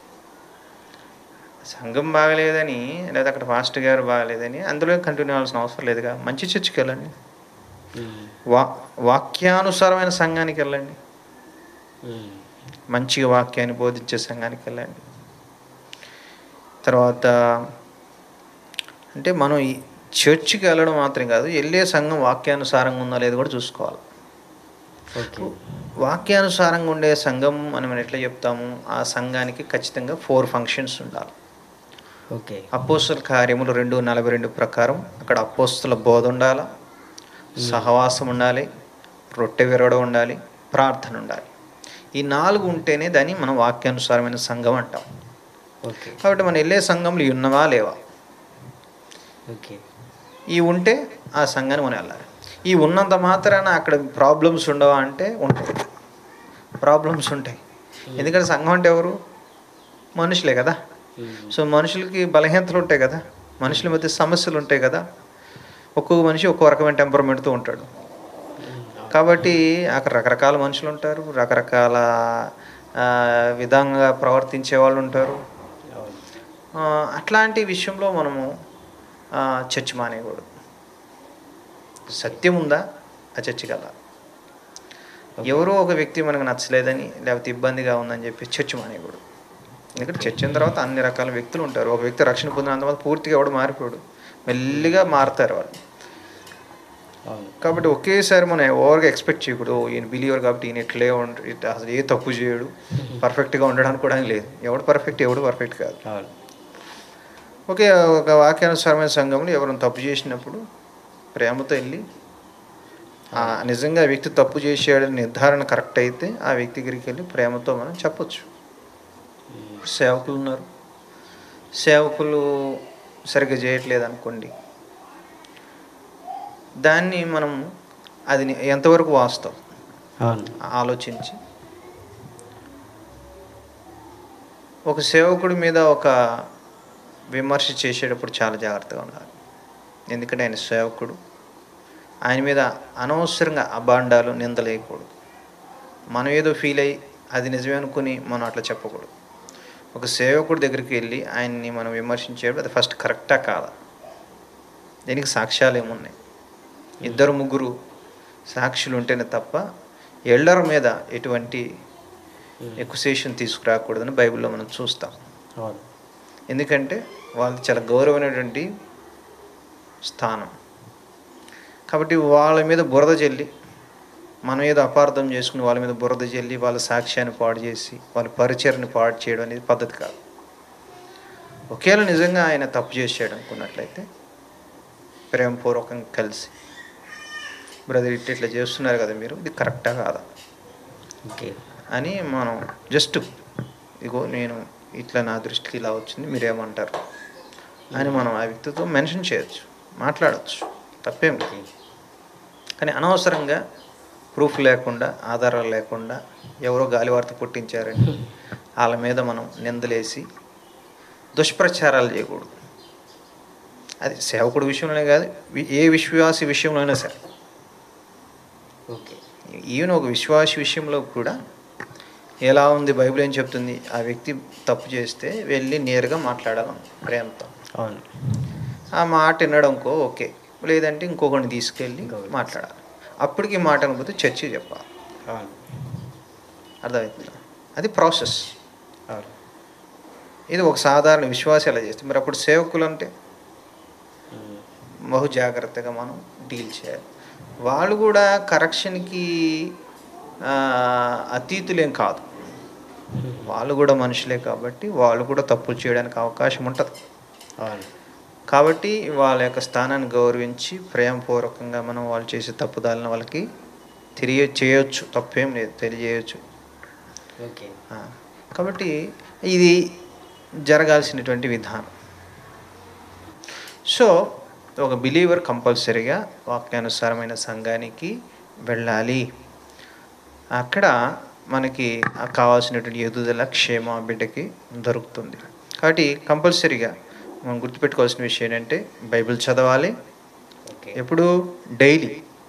Speaker 2: సంఘం బాగలేదని లేదా అక్కడ పాస్టర్ గారు బాగలేదని అందులో కంటిన్యూ అవ్వాల్సిన అవసరం లేదుగా మంచి చర్చికి వెళ్ళండి
Speaker 1: ఉమ్.
Speaker 2: వా వాక్యానుసారమైన సంఘానికి వెళ్ళండి
Speaker 1: ఉమ్.
Speaker 2: మంచిగా వాక్యాన్ని బోధించే సంఘానికి వెళ్ళండి తర్వాత అంటే మనం ఈ చర్చికి వెళ్ళడం మాత్రం కాదు వెళ్ళే సంఘం వాక్యానుసారంగా ఉందో లేదో కూడా చూసుకోవాలి
Speaker 1: ఓకే
Speaker 2: వాక్యానుసారంగా ఉండే సంఘం అని మనం ఎట్లా చెప్తాము ఆ సంఘానికి ఖచ్చితంగా ఫోర్ ఫంక్షన్స్ ఉండాలి
Speaker 1: ఓకే
Speaker 2: అపోస్తుల కార్యములు రెండు నలభై రెండు ప్రకారం అక్కడ అపోస్తుల బోధ ఉండాలి సహవాసం ఉండాలి రొట్టె విరవడం ఉండాలి ప్రార్థన ఉండాలి ఈ నాలుగు ఉంటేనే దాన్ని మనం వాక్యానుసారమైన సంఘం అంటాం
Speaker 1: ఓకే
Speaker 2: కాబట్టి మనం వెళ్ళే సంఘంలో ఇవి ఉన్నవా లేవా
Speaker 1: ఓకే
Speaker 2: ఈ ఉంటే ఆ సంఘాన్ని మనం వెళ్ళాలి ఈ ఉన్నంత మాత్రాన అక్కడ ప్రాబ్లమ్స్ ఉండవా అంటే ఉంటాయి ప్రాబ్లమ్స్ ఉంటాయి ఎందుకంటే సంఘం అంటే ఎవరు మనుషులే కదా
Speaker 1: ఉమ్.
Speaker 2: సో మనుషులకి బలహీనతలు ఉంటాయి కదా మనుషుల మధ్య సమస్యలు ఉంటాయి కదా ఒక్కొక్క మనిషి ఒక్కో రకమైన టెంపర్మెంట్తో ఉంటాడు కాబట్టి అక్కడ రకరకాల మనుషులు ఉంటారు రకరకాల ఆ, విధంగా ప్రవర్తించే వాళ్ళు ఉంటారు
Speaker 1: అవును
Speaker 2: ఆ, అట్లాంటి విషయంలో మనము ఆ, చర్చ్ మానేయకూడదు సత్యం ఉందా ఆ చర్చికి వెళ్ళాలి ఎవరో ఒక వ్యక్తి మనకు నచ్చలేదని లేకపోతే ఇబ్బందిగా ఉందని చెప్పి చర్చ్ మానేయకూడదు ఎందుకంటే చర్చ్ అయిన తర్వాత అన్ని రకాల వ్యక్తులు ఉంటారు ఒక వ్యక్తి రక్షణ పొందినంత తర్వాత పూర్తిగా ఎవడు మారిపోడు మెల్లిగా మారుతారు వాళ్ళు
Speaker 1: అవును
Speaker 2: కాబట్టి ఒకేసారి మనం ఓవర్గా ఎక్స్పెక్ట్ చేయకూడదు "ఓ, ఈయన బిలీవర్ కాబట్టి ఈయన ఇట్లే ఉండ ఇట్లా అసలు ఏ తప్పు చేయడు పర్ఫెక్ట్గా ఉండడానికి కూడా లేదు ఎవడు పర్ఫెక్ట్ ఎవడు పర్ఫెక్ట్ కాదు
Speaker 1: అవును
Speaker 2: ఒకే ఒక వాక్యానుసారమైన సంఘంలో ఎవరైనా తప్పు చేసినప్పుడు ప్రేమతో వెళ్ళి ఆ నిజంగా ఆ వ్యక్తి తప్పు చేసాడని నిర్ధారణ కరెక్ట్ అయితే ఆ వ్యక్తి దగ్గరికి వెళ్ళి ప్రేమతో మనం చెప్పొచ్చు
Speaker 1: ఉమ్.
Speaker 2: సేవకులు ఉన్నారు సేవకులు సరిగ్గా చేయట్లేదు అనుకోండి దాన్ని మనం అది ని- ఎంతవరకు వాస్తవం
Speaker 1: అవును
Speaker 2: ఆలోచించి ఒక సేవకుడి మీద ఒక విమర్శ చేసేటప్పుడు చాలా జాగ్రత్తగా ఉండాలి ఎందుకంటే ఆయన సేవకుడు ఆయన మీద అనవసరంగా అబాండాలు నిందలేయకూడదు మనం ఏదో ఫీల్ అయ్యి అది నిజమే అనుకుని మనం అట్లా చెప్పకూడదు ఒక సేవకుడి దగ్గరికి వెళ్ళి ఆయన్ని మనం విమర్శించేటప్పుడు అది ఫస్ట్ కరెక్టా కాదా దీనికి సాక్ష్యాలు ఏమున్నాయి ఇద్దరు ముగ్గురు సాక్షులు ఉంటేనే తప్ప ఎల్డర్ మీద ఎటువంటి ఎక్యుసేషన్ తీసుకురాకూడదని బైబిల్లో మనం చూస్తాం
Speaker 1: అవును
Speaker 2: ఎందుకంటే వాళ్ళది చాలా గౌరవమైనటువంటి స్థానం కాబట్టి వాళ్ళ మీద బురద చెల్లి మనం ఏదో అపార్థం చేసుకుని వాళ్ళ మీద బురద చెల్లి వాళ్ళ సాక్ష్యాన్ని పాడు చేసి వాళ్ళ పరిచయని పాడు చేయడం అనేది పద్ధతి కాదు ఒకవేళ నిజంగా ఆయన తప్పు చేసాడు అనుకున్నట్లయితే ప్రేమపూర్వకంగా కలిసి బ్రదర్ ఇట్లా ఇట్లా చేస్తున్నారు కదా మీరు ఇది కరెక్టా కాదా
Speaker 1: ఓకే
Speaker 2: అని మనం జస్ట్ ఇగో నేను ఇట్లా నా దృష్టికి ఇలా వచ్చింది మీరేమంటారు అని మనం ఆ వ్యక్తితో మెన్షన్ చేయొచ్చు మాట్లాడచ్చు తప్పేం లేదు. కానీ అనవసరంగా ప్రూఫ్ లేకుండా ఆధారాలు లేకుండా ఎవరో గాలివార్త పుట్టించారని వాళ్ళ మీద మనం నిందలేసి దుష్ప్రచారాలు చేయకూడదు అది సేవకుడి విషయంలోనే కాదు వి- ఏ విశ్వాసి విషయంలో అయినా సరే
Speaker 1: ఓకే
Speaker 2: ఈవెన్ ఒక విశ్వాస విషయంలో కూడా ఎలా ఉంది బైబిల్ ఏం చెప్తుంది ఆ వ్యక్తి తప్పు చేస్తే వెళ్ళి నేరుగా మాట్లాడాలి ప్రేమతో
Speaker 1: అవును
Speaker 2: ఆ మాట వినడంకో ఓకే లేదంటే ఇంకొకరిని తీసుకెళ్ళి
Speaker 1: ఇంకొకరిని
Speaker 2: మాట్లాడాలి అప్పటికి మాట అనకపోతే చర్చి చెప్పాలి
Speaker 1: అవును
Speaker 2: అర్థమవుతుందా అది ప్రాసెస్
Speaker 1: అవును
Speaker 2: ఇది ఒక సాధారణ విశ్వాసం ఎలా చేస్తే మరి అప్పుడు సేవకులు అంటే
Speaker 1: ఉమ్.
Speaker 2: బహు జాగ్రత్తగా మనం డీల్ చేయాలి వాళ్ళు కూడా కరెక్షన్కి అతీతులేం కాదు వాళ్ళు కూడా మనుషులే కాబట్టి వాళ్ళు కూడా తప్పులు చేయడానికి అవకాశం ఉంటుంది
Speaker 1: అవును
Speaker 2: కాబట్టి వాళ్ళ యొక్క స్థానాన్ని గౌరవించి ప్రేమపూర్వకంగా మనం వాళ్ళు చేసే తప్పుదాలను వాళ్ళకి తెలియ చేయొచ్చు తప్పేం లేదు తెలియజేయచ్చు
Speaker 1: ఓకే
Speaker 2: ఆ, కాబట్టి ఇది జరగాల్సినటువంటి విధానం సో ఒక బిలీవర్ కంపల్సరీగా వాక్యానుసారమైన సంఘానికి వెళ్ళాలి అక్కడ మనకి ఆ కావాల్సినటువంటి ఎదుగుదల క్షేమ ఆ బిడ్డకి దొరుకుతుంది కాబట్టి కంపల్సరీగా మనం గుర్తుపెట్టుకోవాల్సిన విషయం ఏంటంటే బైబిల్ చదవాలి
Speaker 1: ఓకే
Speaker 2: ఎప్పుడు డైలీ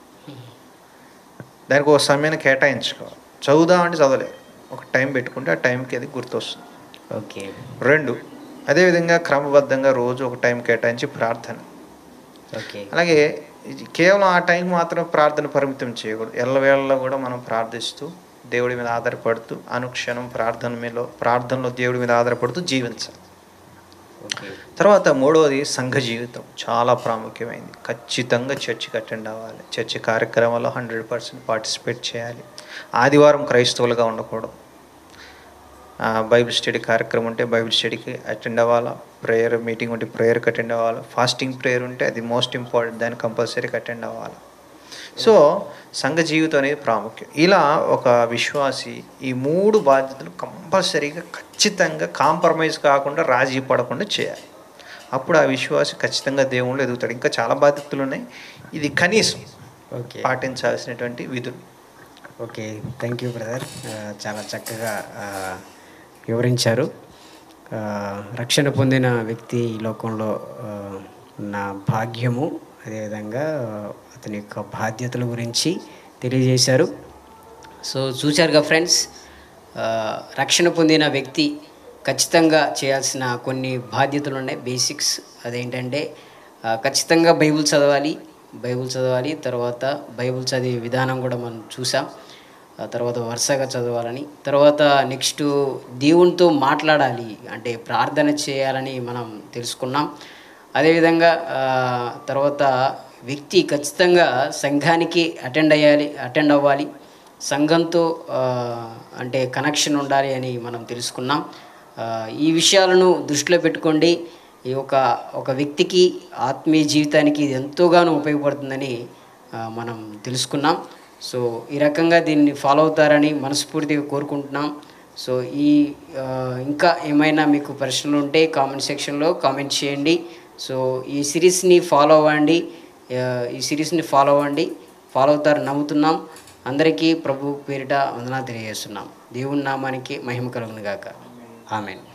Speaker 2: దానికి ఒక సమయాన్ని కేటాయించుకోవాలి చదువుదాం అంటే చదవలేదు ఒక టైం పెట్టుకుంటే ఆ టైంకి అది గుర్తొస్తుంది
Speaker 1: ఓకే
Speaker 2: రెండు అదేవిధంగా క్రమబద్ధంగా రోజు ఒక టైం కేటాయించి ప్రార్థన
Speaker 1: ఓకే
Speaker 2: అలాగే ఇది కేవలం ఆ టైంకి మాత్రం ప్రార్థన పరిమితం చేయకూడదు ఎల్లవేళలో కూడా మనం ప్రార్థిస్తూ దేవుడి మీద ఆధారపడుతూ అనుక్షణం ప్రార్థన మీద ప్రార్థనలో దేవుడి మీద ఆధారపడుతూ జీవించాలి
Speaker 1: ఓకే
Speaker 2: తర్వాత మూడవది సంఘ జీవితం చాలా ప్రాముఖ్యమైనది ఖచ్చితంగా చర్చికి అటెండ్ అవ్వాలి చర్చి కార్యక్రమాల్లో హండ్రెడ్ పర్సెంట్ పార్టిసిపేట్ చేయాలి ఆదివారం క్రైస్తవులుగా ఉండకూడదు ఆ, బైబిల్ స్టడీ కార్యక్రమం ఉంటే బైబిల్ స్టడీకి అటెండ్ అవ్వాలా ప్రేయర్ మీటింగ్ ఉంటే ప్రేయర్కి అటెండ్ అవ్వాలి ఫాస్టింగ్ ప్రేయర్ ఉంటే అది మోస్ట్ ఇంపార్టెంట్ దాన్ని కంపల్సరీకి అటెండ్ అవ్వాలి సో సంఘ జీవితం అనేది ప్రాముఖ్యం ఇలా ఒక విశ్వాసి ఈ మూడు బాధ్యతలు కంపల్సరీగా ఖచ్చితంగా కాంప్రమైజ్ కాకుండా రాజీ పడకుండా చేయాలి అప్పుడు ఆ విశ్వాసి ఖచ్చితంగా దేవుళ్ళు ఎదుగుతాడు ఇంకా చాలా బాధ్యతలు ఉన్నాయి ఇది కనీసం
Speaker 1: ఓకే
Speaker 2: పాటించాల్సినటువంటి విధులు
Speaker 1: ఓకే థ్యాంక్ యూ బ్రదర్ చాలా చక్కగా ఆ, వివరించారు ఆ, రక్షణ పొందిన వ్యక్తి ఈ లోకంలో ఆ, ఉన్న భాగ్యము అదేవిధంగా ఆ, అతని యొక్క బాధ్యతల గురించి తెలియజేశారు సో చూశారుగా ఫ్రెండ్స్ ఆ, రక్షణ పొందిన వ్యక్తి ఖచ్చితంగా చేయాల్సిన కొన్ని బాధ్యతలు ఉన్నాయి బేసిక్స్ అదేంటంటే ఆ, ఖచ్చితంగా బైబిల్ చదవాలి బైబిల్ చదవాలి తర్వాత బైబిల్ చదివే విధానం కూడా మనం చూసాం ఆ తర్వాత వరుసగా చదవాలని తర్వాత నెక్స్ట్ దేవునితో మాట్లాడాలి అంటే ప్రార్థన చేయాలని మనం తెలుసుకున్నాం అదేవిధంగా ఆ, తర్వాత వ్యక్తి ఖచ్చితంగా సంఘానికి అటెండ్ అయ్యాలి అటెండ్ అవ్వాలి సంఘంతో ఆ, అంటే కనెక్షన్ ఉండాలి అని మనం తెలుసుకున్నాం ఆ, ఈ విషయాలను దృష్టిలో పెట్టుకోండి ఈ ఒక ఒక వ్యక్తికి ఆత్మీయ జీవితానికి ఇది ఎంతోగానో ఉపయోగపడుతుందని ఆ, మనం తెలుసుకున్నాం సో ఈ రకంగా దీన్ని ఫాలో అవుతారని మనస్ఫూర్తిగా కోరుకుంటున్నాం సో ఈ ఆ, ఇంకా ఏమైనా మీకు ప్రశ్నలు ఉంటే కామెంట్ సెక్షన్లో కామెంట్ చేయండి సో ఈ సిరీస్ని ఫాలో అవ్వండి ఆ, ఈ సిరీస్ని ఫాలో అవ్వండి ఫాలో అవుతారని నమ్ముతున్నాం అందరికీ ప్రభు పేరిట వందనా తెలియజేస్తున్నాం దేవుని నామానికి మహిమ కలుగును గాక ఆమెన్